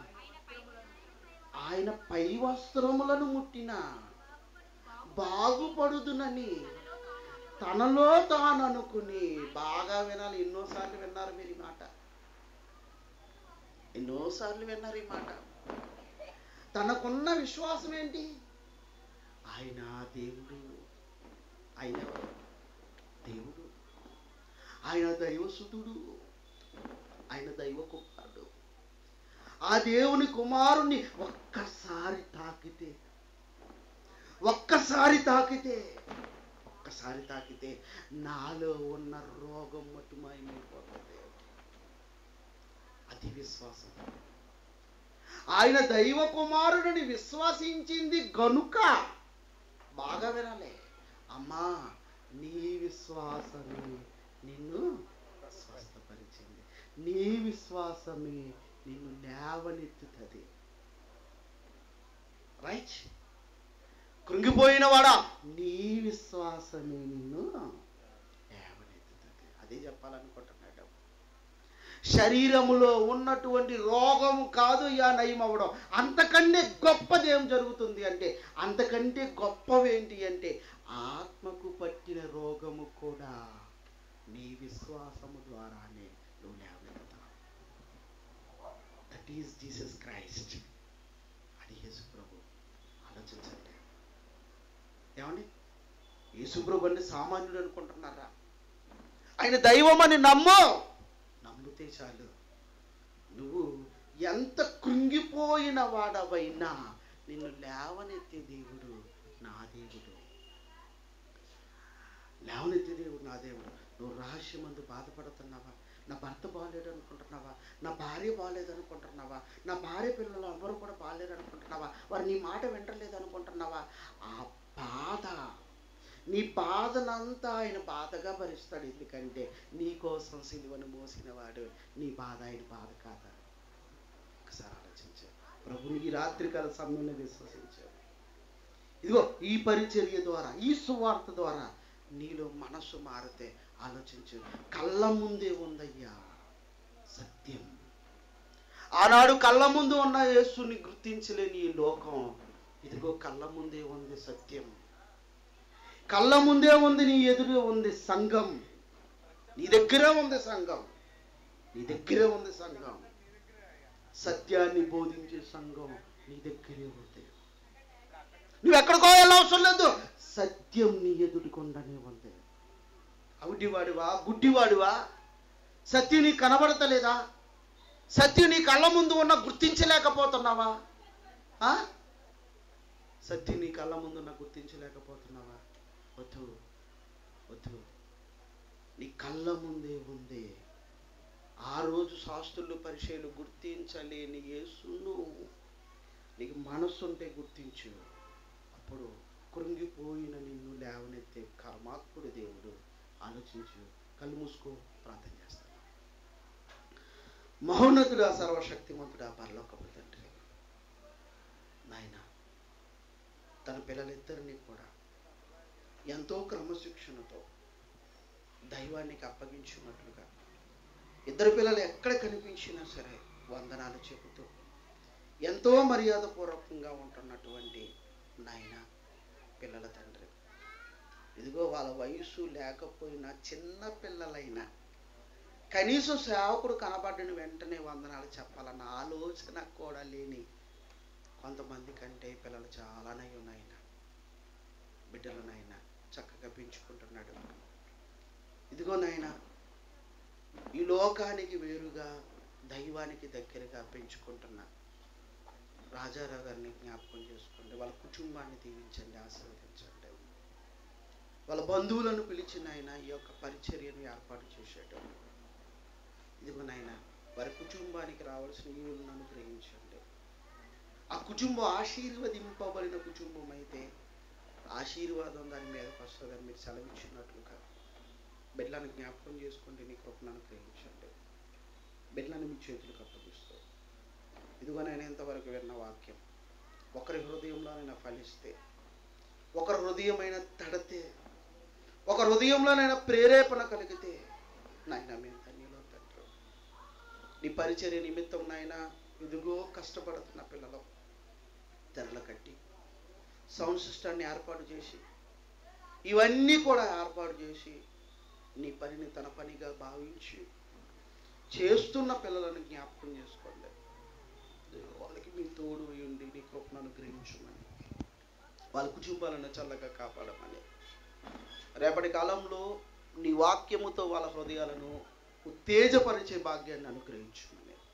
ఆయన పై వస్త్రములను ముట్టిన బాగుపడుదునని తనలో తాను అనుకుని బాగా వినాలి ఎన్నోసార్లు విన్నారు మీరు ఈ మాట ఎన్నోసార్లు విన్నారు ఈ మాట తనకున్న విశ్వాసం ఏంటి ఆయన దేవుడు ఆయన ఎవరు? దేవుడు ఆయన దైవసుతుడు ఆయన దైవ కుమారుడు ఆ దేవుని కుమారుణ్ణి ఒక్కసారి తాకితే ఒక్కసారి తాకితే ఒక్కసారి తాకితే నాలో ఉన్న రోగం మటుమాయమైపోతుంది అది విశ్వాసం ఆయన దైవ కుమారుడిని విశ్వసించింది గనుక బాగా వినాలి అమ్మా నీ విశ్వాసమే నిన్ను స్వస్థపరిచింది నీ విశ్వాసమే నిన్ను లేవనెత్తుతుంది రైట్ కృంగిపోయిన వాడా నీ విశ్వాసమే నిన్ను లేవనెత్తుతుంది అదే చెప్పాలనుకుంటున్నాడు శరీరములో ఉన్నటువంటి రోగము కాదు యా నయం అవ్వడం అంతకంటే గొప్పది ఏం జరుగుతుంది అంటే అంతకంటే గొప్పవేంటి అంటే ఆత్మకు పట్టిన రోగము కూడా నీ విశ్వాసము ద్వారానే నువ్వు లేవనెత్తావు దట్ ఈస్ జీసస్ క్రైస్ట్ అది యేసు ప్రభు ఆలోచించండి ఏమండి యేసు ప్రభు అంటే సామాన్యుడు అనుకుంటున్నారా ఆయన దైవం అని నమ్ము నమ్మితే చాలు నువ్వు ఎంత కృంగిపోయిన వాడవైనా నిన్ను లేవనెత్తే దేవుడు నా దేవుడు లేవనెత్తే దేవుడు నా దేవుడు నువ్వు రహస్యమందు బాధపడుతున్నావా నా భర్త బాగాలేడు అనుకుంటున్నావా నా భార్య బాగాలేదు అనుకుంటున్నావా నా భార్య పిల్లలు ఎవరు కూడా బాగాలేరు అనుకుంటున్నావా వారు నీ మాట వింటలేదు అనుకుంటున్నావా ఆ బాధ నీ బాధనంతా ఆయన బాధగా భరిస్తాడు ఎందుకంటే నీ కోసం సిలువను మోసినవాడు నీ బాధ ఆయన బాధ కాదా ఒకసారి ఆలోచించు ప్రభుని ఈ రాత్రికాల సమయంలో విశ్వసించావు ఇదిగో ఈ పరిచర్య ద్వారా ఈ సువార్త ద్వారా నీలో మనసు మారితే ఆలోచించు కళ్ళ ముందే ఉందయ్యా సత్యం ఆనాడు కళ్ళ ముందు ఉన్న యేసుని గుర్తించలేని ఈ లోకం ఇదిగో కళ్ళ ముందే ఉంది సత్యం కళ్ళ ముందే ఉంది నీ ఎదురు ఉంది సంఘం నీ దగ్గరే ఉంది సంఘం నీ దగ్గరే ఉంది సంఘం సత్యాన్ని బోధించే సంఘం నీ దగ్గరే ఉంది నువ్వు ఎక్కడికో వెళ్ళవసరం లేదు సత్యం నీ ఎదుటికొండనే ఉంది అవిటివాడివా గుడ్డివాడివా సత్యం నీ కనబడతలేదా సత్యం నీ కళ్ళ ముందు ఉన్న గుర్తించలేకపోతున్నావా ఆ? సత్యం నీ కళ్ళ ముందు ఉన్న గుర్తించలేకపోతున్నావా వద్దు వద్దు నీ కళ్ళ ముందే ఉంది ఆ రోజు శాస్త్రులు పరిచయలు గుర్తించలేని యేసును నీకు మనస్సు ఉంటే గుర్తించు అప్పుడు కృంగిపోయిన నిన్ను లేవనెత్తే కర్మాత్ముడు దేవుడు ఆలోచించు కళ్ళు మూసుకో ప్రార్థన చేస్తాను మహోన్నతుడా సర్వశక్తిమంతుడా పరలోకపు తండ్రి నాయన తన పిల్లలిద్దరినీ కూడా ఎంతో క్రమశిక్షణతో దైవానికి అప్పగించినట్లుగా ఇద్దరు పిల్లలు ఎక్కడ కనిపించినా సరే వందనాలు చెబుతూ ఎంతో మర్యాదపూర్వకంగా ఉంటున్నటువంటి నాయన పిల్లల తండ్రి ఇదిగో వాళ్ళ వయసు లేకపోయినా చిన్న పిల్లలైనా కనీసం సేవకుడు కనబడిన వెంటనే వందనాలు చెప్పాలన్న ఆలోచన కూడా లేని కొంతమంది కంటే పిల్లలు చాలానే ఉన్నాయన బిడ్డలనైనా చక్కగా పెంచుకుంటున్నాడు ఇదిగో నాయన ఈ లోకానికి వేరుగా దైవానికి దగ్గరగా పెంచుకుంటున్న రాజారావు గారిని జ్ఞాపకం చేసుకోండి వాళ్ళ కుటుంబాన్ని దీవించండి ఆశీర్వదించండి వాళ్ళ బంధువులను పిలిచిన ఆయన ఈ యొక్క పరిచర్యను ఏర్పాటు చేసేటప్పుడు ఇదిగో నాయన వారి కుటుంబానికి రావాల్సిన ఈవులను అనుగ్రహించండి ఆ కుటుంబం ఆశీర్వదింపబడిన కుటుంబం అయితే ఆశీర్వాదం దాని మీదకి వస్తుందని మీరు సెలవిచ్చినట్లుగా బిడ్డలను జ్ఞాపకం చేసుకోండి నీ కృపను అనుగ్రహించండి బిడ్డలను మీ చేతులకు అప్పగిస్తూ ఇదిగో నేను ఇంతవరకు విన్న వాక్యం ఒకరి హృదయంలోనైనా ఫలిస్తే ఒకరి హృదయమైన తడితే ఒక హృదయంలోనైనా ప్రేరేపణ కలిగితే నాయన మేము ధన్యులు తండ్రి నీ పరిచర్య నిమిత్తం నాయన ఇదిగో కష్టపడుతున్న పిల్లలు తెరలు కట్టి సౌండ్ సిస్టాన్ని ఏర్పాటు చేసి ఇవన్నీ కూడా ఏర్పాటు చేసి నీ పనిని తన పనిగా భావించి చేస్తున్న పిల్లలను జ్ఞాపకం చేసుకోండి వాళ్ళకి మీ తోడు ఉండి నీ కృపను అనుగ్రహించమని వాళ్ళ కుటుంబాలను చల్లగా కాపాడమని రేపటి కాలంలో నీ వాక్యముతో వాళ్ళ హృదయాలను ఉత్తేజపరిచే భాగ్యాన్ని అనుగ్రహించమని